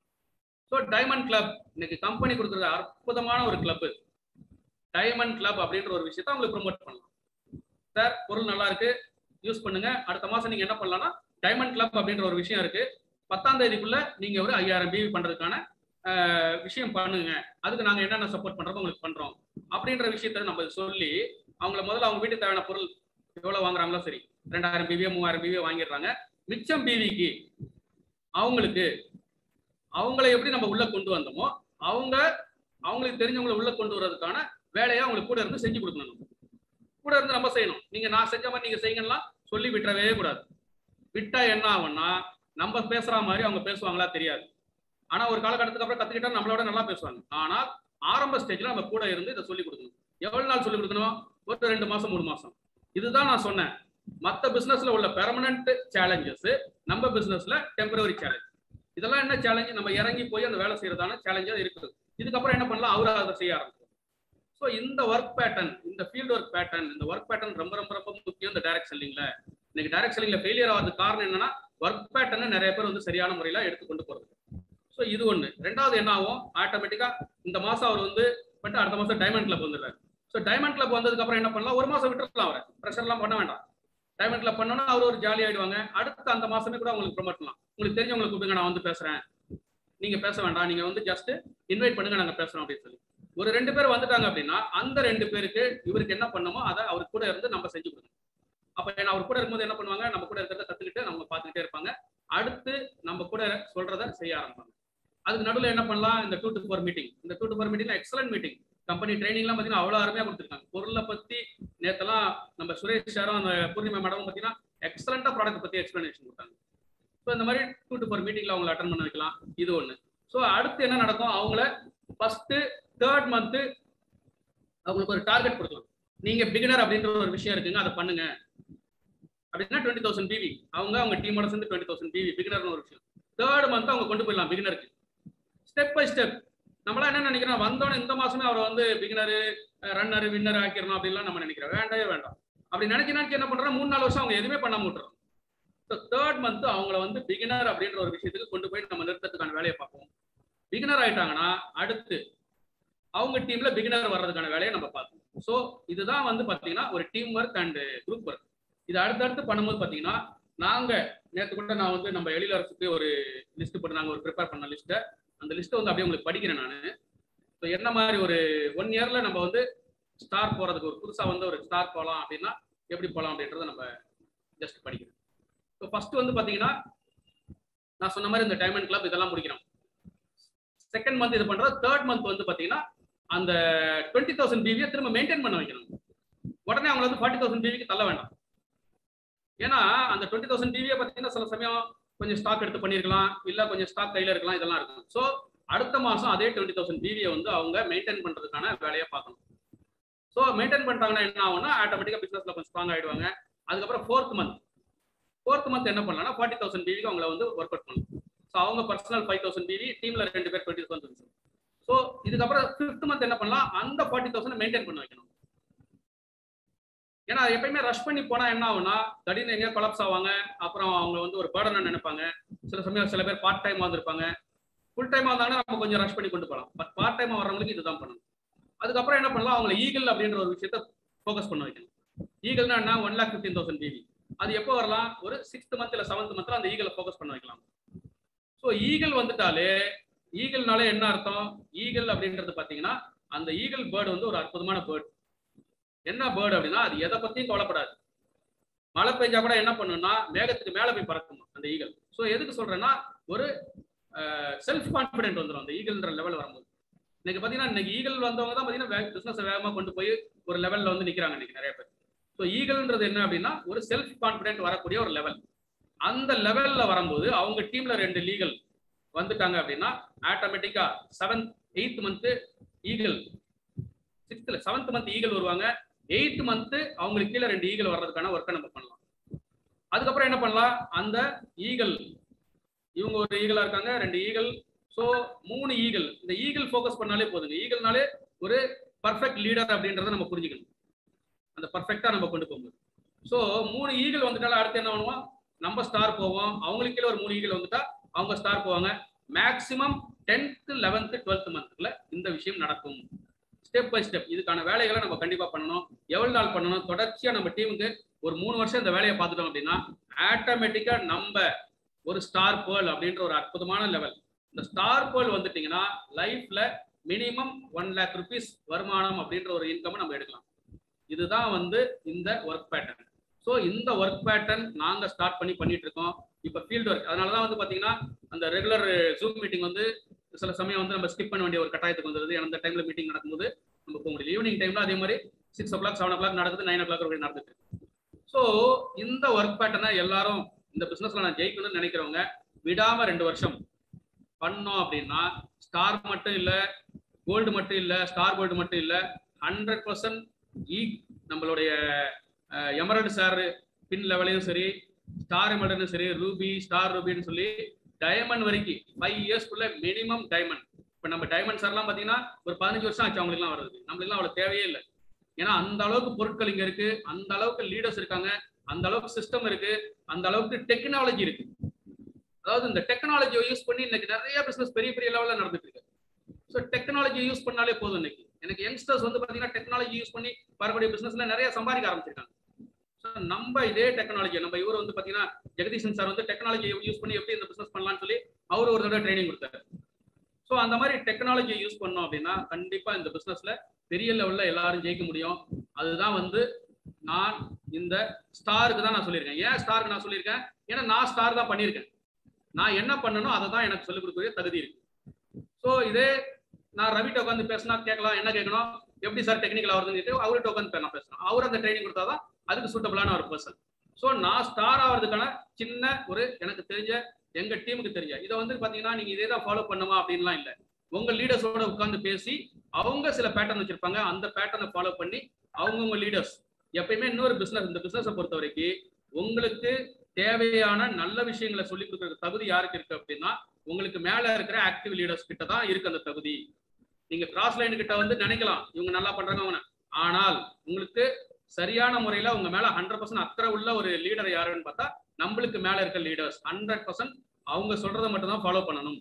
ஸோ டைமண்ட் கிளப் இன்னைக்கு கம்பெனி கொடுக்குறது அற்புதமான ஒரு கிளப் டைமண்ட் கிளப் அப்படின்ற ஒரு விஷயத்தை அவங்களுக்கு ப்ரமோட் பண்ணலாம் சார் பொருள் நல்லா இருக்கு யூஸ் பண்ணுங்க அடுத்த மாசம் நீங்க என்ன பண்ணலாம்னா டைமண்ட் கிளப் அப்படின்ற ஒரு விஷயம் இருக்கு பத்தாம் தேதிக்குள்ள நீங்க ஒரு ஐயாயிரம் பிவி பண்றதுக்கான ஆஹ், விஷயம் பண்ணுங்க அதுக்கு நாங்க என்னென்ன சப்போர்ட் பண்றோமோ உங்களுக்கு பண்றோம் அப்படின்ற விஷயத்த நம்ம சொல்லி அவங்கள முதல்ல அவங்க வீட்டுக்கு தேவையான பொருள் எவ்வளவு வாங்குறாங்களோ சரி ரெண்டாயிரம் பிவியோ மூவாயிரம் பிவியோ வாங்கிடுறாங்க மிச்சம் பிவிக்கு அவங்களுக்கு அவங்கள எப்படி நம்ம உள்ள கொண்டு வந்தோமோ அவங்க அவங்களுக்கு தெரிஞ்சவங்களை உள்ள கொண்டு வர்றதுக்கான வேலையை அவங்களுக்கு கூட இருந்து செஞ்சு கொடுக்கணும் கூட இருந்து நம்ம செய்யணும் நீங்க நான் செஞ்ச மாதிரி நீங்க செய்யுங்கன்னா சொல்லி விட்டுறவே கூடாது விட்டா என்ன ஆகும்னா நம்ம பேசுற மாதிரி அவங்க பேசுவாங்களா தெரியாது ஆனா ஒரு காலகட்டத்துக்கு அப்புறம் கத்துக்கிட்டா நம்மளோட நல்லா பேசுவாங்க ஆனா ஆரம்ப ஸ்டேஜ்ல நம்ம கூட இருந்து இதை சொல்லி கொடுக்கணும் எவ்வளவு நாள் சொல்லி கொடுக்கணும் ஒரு ரெண்டு மாசம் மூணு மாசம் இதுதான் நான் சொன்னேன் மத்த பிசினஸ்ல உள்ள பெர்மனன்ட் சேலஞ்சஸ் நம்ம பிசினஸ்ல டெம்பரரி சேலஞ்ச் இதெல்லாம் என்ன சேலஞ்சு நம்ம இறங்கி போய் அந்த வேலை செய்யறதான சேலஞ்சா இருக்குது இதுக்கப்புறம் என்ன பண்ணலாம் அவரா அதை செய்ய ஆரம்பிக்கும் ஸோ இந்த ஒர்க் பேட்டர்ன் இந்த ஃபீல்ட் ஒர்க் பேட்டர்ன் இந்த ஒர்க் பேட்டர்ன் ரொம்ப ரொம்ப ரொம்ப முக்கியம் இந்த டைரக்ட் செல்லிங்ல இன்னைக்கு டைரக்ட் செல்லிங்ல ஃபெயிலியர் ஆகிறதுக்கு காரணம் என்னன்னா ஒர்க் பேட்டர்னை நிறைய பேர் வந்து சரியான முறையில எடுத்து கொண்டு போறது ஸோ இது ஒண்ணு ரெண்டாவது என்ன ஆகும் ஆட்டோமேட்டிக்கா இந்த மாசம் அவர் வந்து பட்டு அடுத்த மாசம் டைமண்ட் கிளப் வந்துடுறாரு ஸோ டைமண்ட் கிளப் வந்ததுக்கு அப்புறம் என்ன பண்ணலாம் ஒரு மாசம் விட்டுருக்கலாம் அவரை ப்ரெஷர்லாம் பண்ண வேண்டாம் டைமண்ட் கிளப் பண்ணோம்னா அவர் ஒரு ஜாலி ஆயிடுவாங்க அடுத்த அந்த மாசமே கூட உங்களுக்கு ப்ரொமோட் பண்ணலாம் உங்களுக்கு தெரிஞ்சவங்களை கூப்பிடுங்க நான் வந்து பேசுறேன் நீங்க பேச வேண்டாம் நீங்க வந்து ஜஸ்ட் இன்வைட் பண்ணுங்க நாங்க பேசுறோம் அப்படின்னு சொல்லி ஒரு ரெண்டு பேர் வந்துட்டாங்க அப்படின்னா அந்த ரெண்டு பேருக்கு இவருக்கு என்ன பண்ணமோ அதை அவர் கூட இருந்து நம்ம செஞ்சு கொடுக்கணும் அப்ப ஏன்னா அவர் கூட இருக்கும்போது என்ன பண்ணுவாங்க நம்ம கூட இருக்கிறத கத்துக்கிட்டு நம்ம பார்த்துக்கிட்டே இருப்பாங்க அடுத்து நம்ம கூட சொல்றத செய்ய ஆரம்பிப்பாங்க அதுக்கு நடுவில் என்ன பண்ணலாம் இந்த டூ டு ஃபோர் மீட்டிங் இந்த two to four meeting excellent meeting company ட்ரைனிங்லாம் பார்த்தீங்கன்னா அவ்வளோ அருமையாக கொடுத்துருக்காங்க பொருளை பத்தி நேத்தெல்லாம் நம்ம சுரேஷ் சாரும் அந்த பூர்ணிமா மேடமும் பார்த்தீங்கன்னா எக்ஸலண்டா ப்ராடக்ட் பத்தி எக்ஸ்பிளனேஷன் கொடுத்தாங்க ஸோ இந்த மாதிரி டூ டு ஃபோர் மீட்டிங்ல அவங்களை அட்டன் பண்ண வைக்கலாம் இது ஒன்று ஸோ அடுத்து என்ன நடக்கும் அவங்கள ஃபர்ஸ்ட் தேர்ட் மந்த்து அவங்களுக்கு ஒரு டார்கெட் கொடுக்கலாம் நீங்க பிகினர் அப்படின்ற ஒரு விஷயம் இருக்குங்க அதை பண்ணுங்க அப்படின்னா டுவெண்ட்டி தௌசண்ட் பிவி அவங்க அவங்க டீமோட சேர்ந்து டுவெண்ட்டி தௌசண்ட் பிவி பிகினர்னு ஒரு விஷயம் தேர்ட் மந்த் அவங்க கொண்டு போயிடலாம் பிகினருக்கு ஸ்டெப் பை ஸ்டெப் நம்மளாம் என்ன நினைக்கிறோம் வந்தோடனே இந்த மாசமே அவரை வந்து பிகினரு ரன்னர் வின்னர் ஆக்கிடணும் அப்படின்லாம் நம்ம நினைக்கிறோம் வேண்டவே வேண்டாம் அப்படி நினைச்சு நினைச்சு என்ன பண்றோம் மூணு நாலு வருஷம் அவங்க எதுவுமே பண்ணாம விட்டுறோம் ஸோ தேர்ட் மந்த் அவங்கள வந்து பிகினர் அப்படின்ற ஒரு விஷயத்துக்கு கொண்டு போய் நம்ம நிறுத்தத்துக்கான வேலையை பார்ப்போம் பிகினர் ஆயிட்டாங்கன்னா அடுத்து அவங்க டீம்ல பிகினர் வர்றதுக்கான வேலையை நம்ம பார்ப்போம் ஸோ இதுதான் வந்து பாத்தீங்கன்னா ஒரு team work and group work இது அடுத்தடுத்து பண்ணும்போது பாத்தீங்கன்னா நாங்க நேற்று கூட நான் வந்து நம்ம எழிலரசுக்கு ஒரு லிஸ்ட் போட்டு நாங்க ஒரு ப்ரிப்பேர் பண்ண லிஸ்ட்டை அந்த லிஸ்ட்டை வந்து அப்படியே உங்களுக்கு படிக்கிறேன் நான் ஸோ என்ன மாதிரி ஒரு ஒன் இயர்ல நம்ம வந்து ஸ்டார் போறதுக்கு ஒரு புதுசா வந்து ஒரு ஸ்டார் போகலாம் அப்படின்னா எப்படி போகலாம் அப்படின்றத நம்ம ஜஸ்ட் படிக்கிறோம் ஸோ ஃபர்ஸ்ட் வந்து பாத்தீங்கன்னா நான் சொன்ன மாதிரி இந்த டைமண்ட் கிளப் இதெல்லாம் முடிக்கிறோம் செகண்ட் மந்த் இது பண்றது தேர்ட் மந்த் வந்து பாத்தீங்கன்னா அந்த டுவெண்ட்டி தௌசண்ட் பிவியை திரும்ப மெயின்டைன் பண்ண வைக்கணும் உடனே அவங்களை வந்து ஃபார்ட்டி தௌசண்ட் பிவிக்கு தள்ள வேண்டாம் ஏன்னா அந்த டுவெண்ட்டி தௌசண்ட் பிவியை பார்த்தீங்கன்னா சில சமயம் கொஞ்சம் ஸ்டாக் எடுத்து பண்ணியிருக்கலாம் இல்ல கொஞ்சம் ஸ்டாக் கையில இருக்கலாம் இதெல்லாம் இருக்கும் ஸோ அடுத்த மாசம் அதே டுவெண்ட்டி தௌசண்ட் பிவியை வந்து அவங்க மெயின்டைன் பண்றதுக்கான வேலையை பார்க்கணும் ஸோ மெயின்டைன் பண்ணிட்டாங்கன்னா என்ன ஆகும்னா ஆட்டோமேட்டிக்கா பிசினஸ்ல கொஞ்சம் ஸ்ட்ராங் ஆயிடுவாங்க அதுக்கப்புறம் ஃபோர்த் மந்த் ஃபோர்த் மந்த் என்ன பண்ணலாம்னா ஃபார்ட்டி தௌசண்ட் பிவிக்கு அவங்கள வந்து ஒர்க் அவுட் பண்ணலாம் ஸோ அவங்க பர்சனல் ஃபைவ் தௌசண்ட் பிவி டீம்ல ரெண்டு பேர் டுவெண்ட்டி தௌசண்ட் ஸோ இதுக்கப்புறம் ஃபிஃப்த் மந்த் என்ன பண்ணலாம் அந்த ஃபார்ட்டி தௌசண்ட் மெயின்டைன் பண்ண வைக்கணும் ஏன்னா எப்பயுமே ரஷ் பண்ணி போனா என்ன ஆகும்னா திடீர்னு எங்கேயா கொலாப்ஸ் ஆவாங்க அப்புறம் அவங்க வந்து ஒரு பேர்டனா நினைப்பாங்க சில சமயம் சில பேர் பார்ட் டைம் வந்திருப்பாங்க ஃபுல் டைம் வந்தாங்கன்னா நம்ம கொஞ்சம் ரஷ் பண்ணி கொண்டு போகலாம் பட் பார்ட் டைம் வர்றவங்களுக்கு இதுதான் பண்ணணும் அதுக்கப்புறம் என்ன பண்ணலாம் அவங்களை ஈகிள் அப்படின்ற ஒரு விஷயத்த ஃபோக்கஸ் பண்ண வைக்கணும் ஈகிள்னா என்ன one lakh fifteen thousand PV அது எப்போ வரலாம் ஒரு சிக்ஸ்த் மந்த் இல்லை செவன்த் மந்த்ல அந்த ஈகிளை ஃபோக்கஸ் பண்ண வைக்கலாம் ஸோ ஈகிள் வந்துட்டாலே ஈகிள்னாலே என்ன அர்த்தம் ஈகிள் அப்படின்றது பார்த்தீங்கன்னா அந்த ஈகிள் பேர்டு வந்து ஒரு அற்புதமான பேர்டு என்ன பேர்டு அப்படின்னா அது எதை பத்தியும் கவலைப்படாது மழை பெஞ்சா கூட என்ன பண்ணுன்னா மேகத்துக்கு மேல போய் பறக்கும் அந்த ஈகிள் ஸோ எதுக்கு சொல்றேன்னா ஒரு செல்ஃப் கான்பிடென்ட் வந்துடும் அந்த ஈகிள்ன்ற லெவல் வரும்போது இன்னைக்கு பாத்தீங்கன்னா இன்னைக்கு ஈகிள் வந்தவங்க தான் பாத்தீங்கன்னா பிசினஸ் வேகமா கொண்டு போய் ஒரு லெவல்ல வந்து நிக்கிறாங்க இன்னைக்கு நிறைய பேர் ஸோ ஈகிள்ன்றது என்ன அப்படின்னா ஒரு செல்ஃப் கான்பிடென்ட் வரக்கூடிய ஒரு லெவல் அந்த லெவல்ல வரும்போது அவங்க டீம்ல ரெண்டு லீகல் வந்துட்டாங்க அப்படின்னா ஆட்டோமேட்டிக்கா செவன்த் எயித் மந்த் ஈகிள் சிக்ஸ்த்ல செவன்த் மந்த் ஈகிள் வருவாங்க எயித் மந்த் அவங்களுக்கு கீழே ரெண்டு ஈகிள் வர்றதுக்கான ஒர்க்கை நம்ம பண்ணலாம் அதுக்கப்புறம் என்ன பண்ணலாம் அந்த ஈகிள் இவங்க ஒரு ஈகிளா இருக்காங்க ரெண்டு ஈகிள் ஸோ மூணு ஈகிள் இந்த ஈகிள் ஃபோக்கஸ் பண்ணாலே போதுங்க ஈகிள்னாலே ஒரு பர்ஃபெக்ட் லீடர் அப்படின்றத நம்ம புரிஞ்சுக்கணும் அந்த பர்ஃபெக்டா நம்ம கொண்டு போகும்போது ஸோ மூணு ஈகிள் வந்துட்டாலும் அடுத்து என்ன பண்ணுவோம் நம்ம ஸ்டார் போவோம் அவங்களுக்கு கீழே ஒரு மூணு ஈகிள் வந்துட்டா அவங்க ஸ்டார் போவாங்க மேக்சிமம் டென்த் லெவன்த் டுவெல்த் மந்த்ல இந்த விஷயம் நடக்கும் ஸ்டெப் பை ஸ்டெப் இதுக்கான வேலைகளை நம்ம கண்டிப்பா பண்ணணும் எவ்வளவு நாள் பண்ணணும் தொடர்ச்சியா நம்ம டீமுக்கு ஒரு மூணு வருஷம் இந்த வேலையை பார்த்துட்டோம் அப்படின்னா ஆட்டோமேட்டிக்கா நம்ம ஒரு ஸ்டார் பேர்ல் அப்படின்ற ஒரு அற்புதமான லெவல் இந்த ஸ்டார் பேர்ல் வந்துட்டீங்கன்னா லைஃப்ல மினிமம் ஒன் லேக் ருபீஸ் வருமானம் அப்படின்ற ஒரு இன்கம் நம்ம எடுக்கலாம் இதுதான் வந்து இந்த ஒர்க் பேட்டர்ன் ஸோ இந்த ஒர்க் பேட்டர்ன் நாங்க ஸ்டார்ட் பண்ணி பண்ணிட்டு இருக்கோம் இப்போ ஃபீல்டு ஒர்க் அதனாலதான் வந்து பாத்தீங்கன்னா அந்த ரெகுலர் ஜூம் மீட்டிங் வந்து சில சமயம் வந்து நம்ம ஸ்கிப் பண்ண வேண்டிய ஒரு கட்டாயத்துக்கு வந்துருது அந்த டைம்ல மீட்டிங் நடக்கும்போது நம்ம போக முடியல ஈவினிங் டைம்ல அதே மாதிரி six o'clock seven o'clock நடக்குது நைன் ஓ கிளாக் வரைக்கும் நடந்துட்டு ஸோ இந்த ஒர்க் பேட்டர்னை எல்லாரும் இந்த பிசினஸ்ல நான் ஜெயிக்கணும்னு நினைக்கிறவங்க விடாம ரெண்டு வருஷம் பண்ணோம் அப்படின்னா ஸ்டார் மட்டும் இல்ல கோல்டு மட்டும் இல்ல ஸ்டார் கோல்டு மட்டும் இல்ல ஹண்ட்ரட் பர்சன்ட் ஈ நம்மளுடைய எமரல்டு சார் பின் லெவலையும் சரி ஸ்டார் எமரல்டும் சரி ரூபி ஸ்டார் ரூபின்னு சொல்லி டைமண்ட் வரைக்கும் ஃபைவ் இயர்ஸ்க்குள்ள மினிமம் டைமண்ட் இப்போ நம்ம டைமண்ட் சார்லாம் பார்த்தீங்கன்னா ஒரு பதினஞ்சு வருஷம் ஆச்சு அவங்களுக்குலாம் வருது நம்மளுக்குலாம் அவ்வளோ தேவையே இல்லை ஏன்னா அந்த அளவுக்கு பொருட்கள் இங்க இருக்கு அந்த அளவுக்கு லீடர்ஸ் இருக்காங்க அந்த அளவுக்கு சிஸ்டம் இருக்கு அந்த அளவுக்கு டெக்னாலஜி இருக்கு அதாவது இந்த டெக்னாலஜியை யூஸ் பண்ணி இன்னைக்கு நிறைய பிசினஸ் பெரிய பெரிய லெவலில் நடந்துட்டு இருக்கு ஸோ டெக்னாலஜியை யூஸ் பண்ணாலே போதும் இன்னைக்கு எனக்கு யங்ஸ்டர்ஸ் வந்து பார்த்தீங்கன்னா டெக்னாலஜி யூஸ் பண்ணி வரக்கூடிய பிசினஸ்ல நிறைய சம்பாதிக்க ஆரம்பிச்சிருக்காங்க ஸோ நம்ம இதே டெக்னாலஜி நம்ம இவர் வந்து பார்த்தீங்கன்னா ஜெகதீஷன் சார் வந்து டெக்னாலஜி யூஸ் பண்ணி எப்படி இந்த பிசினஸ் பண்ணலாம்னு சொல்லி அவர் ஒரு தடவை ட்ரைனிங் கொடுத்தாரு ஸோ அந்த மாதிரி டெக்னாலஜியை யூஸ் பண்ணோம் அப்படின்னா கண்டிப்பா இந்த பிசினஸ்ல பெரிய லெவல்ல எல்லாரும் ஜெயிக்க முடியும் அதுதான் வந்து நான் இந்த ஸ்டாருக்கு தான் நான் சொல்லியிருக்கேன் ஏன் ஸ்டாருக்கு நான் சொல்லியிருக்கேன் ஏன்னா நான் ஸ்டார் தான் பண்ணியிருக்கேன் நான் என்ன பண்ணணும் அதை தான் எனக்கு சொல்லிக் கொடுக்கக்கூடிய தகுதி இருக்கு ஸோ இதே நான் ரவிட்ட உட்காந்து பேசினா கேட்கலாம் என்ன கேட்கணும் எப்படி சார் டெக்னிக்கல் ஆகுதுன்னு கேட்டு அவர்கிட்ட உட்காந்து நான் பேசணும் அவர் அந்த ட்ரைனிங் கொடுத்தாதான் அதுக்கு சூட்டபிளான ஒரு பர்சன் ஸோ நான் ஸ்டார் ஆகிறதுக்கான சின்ன ஒரு எனக்கு தெரிஞ்ச எங்க டீமுக்கு தெரியும் இதை வந்து பாத்தீங்கன்னா நீங்க இதே தான் ஃபாலோ பண்ணுமா அப்படின்லாம் இல்லை உங்க லீடர்ஸோட உட்கார்ந்து பேசி அவங்க சில பேட்டர்ன் வச்சிருப்பாங்க அந்த பேட்டர்னை ஃபாலோ பண்ணி அவங்கவுங்க லீடர்ஸ் எப்பயுமே இன்னொரு பிசினஸ் இந்த பிசினஸை பொறுத்த வரைக்கும் உங்களுக்கு தேவையான நல்ல விஷயங்களை சொல்லி கொடுக்குற தகுதி யாருக்கு இருக்கு அப்படின்னா உங்களுக்கு மேல இருக்கிற ஆக்டிவ் லீடர்ஸ் கிட்ட தான் இருக்கு அந்த தகுதி நீங்க கிராஸ் லைன் கிட்ட வந்து நினைக்கலாம் இவங்க நல்லா பண்றாங்க அவங்க ஆனால் உங்களுக்கு சரியான முறையில உங்க மேல ஹண்ட்ரட் பர்சன்ட் அக்கறை உள்ள ஒரு லீடர் யாருன்னு பார்த்தா நம்மளுக்கு மேல இருக்க லீடர்ஸ் ஹண்ட்ரட் பர்சன்ட் அவங்க சொல்றதை மட்டும் தான் ஃபாலோ பண்ணணும்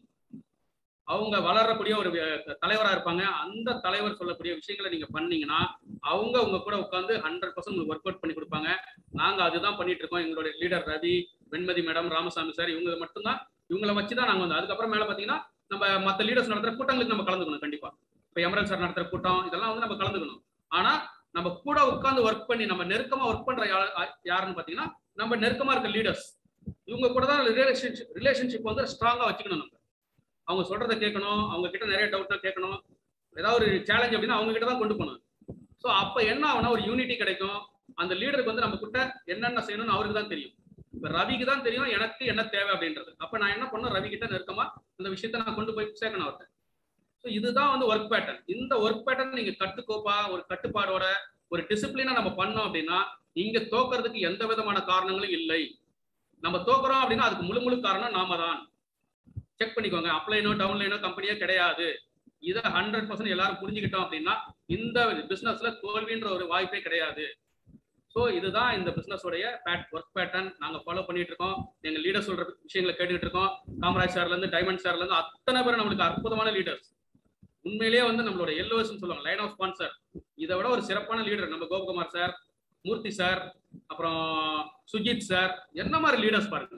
அவங்க வளரக்கூடிய ஒரு தலைவரா இருப்பாங்க அந்த தலைவர் சொல்லக்கூடிய விஷயங்களை நீங்க பண்ணீங்கன்னா அவங்க உங்க கூட உட்காந்து ஹண்ட்ரட் பர்சன்ட் உங்களுக்கு ஒர்க் அவுட் பண்ணி கொடுப்பாங்க நாங்க அதுதான் பண்ணிட்டு இருக்கோம் எங்களுடைய leader Ravi Venmathi madam Ramasamy sir இவங்க மட்டும்தான் இவங்களை வச்சு தான் நாங்க வந்து அதுக்கப்புறம் மேல பாத்தீங்கன்னா நம்ம மத்த லீடர்ஸ் நடத்துற கூட்டங்களுக்கு நம்ம கலந்துக்கணும் கண்டிப்பா இப்ப எமரல் சார் நடத்துற கூட்டம் இதெல்லாம் வந்து நம்ம கலந்துக்கணும் ஆனா நம்ம கூட உட்காந்து ஒர்க் பண்ணி நம்ம நெருக்கமா ஒர்க் பண்ற யாருன்னு பாத்தீங்கன்னா நம்ம நெருக்கமா இருக்க லீடர்ஸ் இவங்க கூட தான் ரிலேஷன்ஷிப் ரிலேஷன்ஷிப் வந்து ஸ்ட்ராங்கா வச்சுக்கணும் நம்ம அவங்க சொல்றதை கேட்கணும் அவங்க கிட்ட நிறைய டவுட்னா கேட்கணும் ஏதாவது ஒரு சேலஞ்ச் அப்படின்னா அவங்க கிட்ட தான் கொண்டு போகணும் ஸோ அப்ப என்ன ஆகுனா ஒரு யூனிட்டி கிடைக்கும் அந்த லீடருக்கு வந்து நம்ம கிட்ட என்னென்ன செய்யணும்னு அவருக்கு தான் தெரியும் இப்ப ரவிக்கு தான் தெரியும் எனக்கு என்ன தேவை அப்படின்றது அப்ப நான் என்ன பண்ணணும் ரவி கிட்ட நெருக்கமா அந்த விஷயத்த நான் கொண்டு போய் சேர்க்கணும் அவர்கிட்ட ஸோ இதுதான் வந்து ஒர்க் பேட்டர்ன் இந்த ஒர்க் பேட்டர்ன் நீங்க கட்டுக்கோப்பா ஒரு கட்டுப்பாடோட ஒரு டிசிப்ளினா நம்ம பண்ணோம் அப்படின்னா இங்க தோக்கிறதுக்கு எந்த விதமான காரணங்களும் இல்லை நம்ம தோக்குறோம் அப்படின்னா அதுக்கு முழு முழு காரணம் நாம தான் செக் பண்ணிக்கோங்க அப்ளைனோ டவுன்லைனோ கம்பெனியோ கிடையாது இதை ஹண்ட்ரட் பர்சன்ட் எல்லாரும் புரிஞ்சுக்கிட்டோம் அப்படின்னா இந்த பிசினஸ்ல தோல்வின்ற ஒரு வாய்ப்பே கிடையாது ஸோ இதுதான் இந்த பிசினஸோடைய பேட் ஒர்க் பேட்டர்ன் நாங்க ஃபாலோ பண்ணிட்டு இருக்கோம் எங்க லீடர் சொல்ற விஷயங்களை கேட்டுக்கிட்டு இருக்கோம் காமராஜ் சார்ல இருந்து டைமண்ட் சார்ல இருந்து அத்தனை பேர் நம்மளுக்கு அற்புதமான லீடர்ஸ் உண்மையிலேயே வந்து நம்மளோட எல்ஓஎஸ் சொல்லுவாங்க லைன் ஆஃப் ஸ்பான்சர் இதை விட ஒரு சிறப்பான லீடர் நம்ம கோபகுமார் சார் மூர்த்தி சார் அப்புறம் சுஜித் சார் என்ன மாதிரி லீடர்ஸ் பாருங்க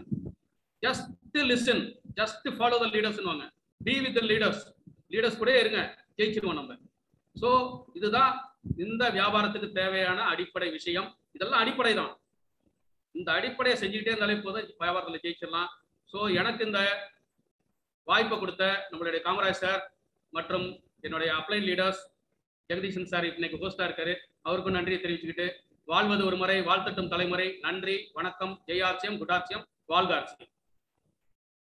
just listen just follow the லீடர்ஸ்னுவாங்க பி வித் லீடர்ஸ் லீடர்ஸ் கூட இருங்க ஜெயிச்சிருவோம் நம்ம ஸோ இதுதான் இந்த வியாபாரத்துக்கு தேவையான அடிப்படை விஷயம் இதெல்லாம் அடிப்படை தான் இந்த அடிப்படையை செஞ்சுக்கிட்டே இருந்தாலே போதும் வியாபாரத்தில் ஜெயிச்சிடலாம் ஸோ எனக்கு இந்த வாய்ப்பை கொடுத்த நம்மளுடைய காமராஜ் சார் மற்றும் என்னுடைய அப்ளைன் லீடர்ஸ் ஜெகதீஷன் சார் இன்னைக்கு ஹோஸ்டா இருக்காரு அவருக்கும் நன்றியை தெரிவிச்சுக்கிட்டு வாழ்வது ஒரு முறை வாழ்த்தட்டும் தலைமுறை நன்றி வணக்கம் ஜெயார்ச்சியம் குடார்ச்சியம் வாழ்கார்ச்சியம்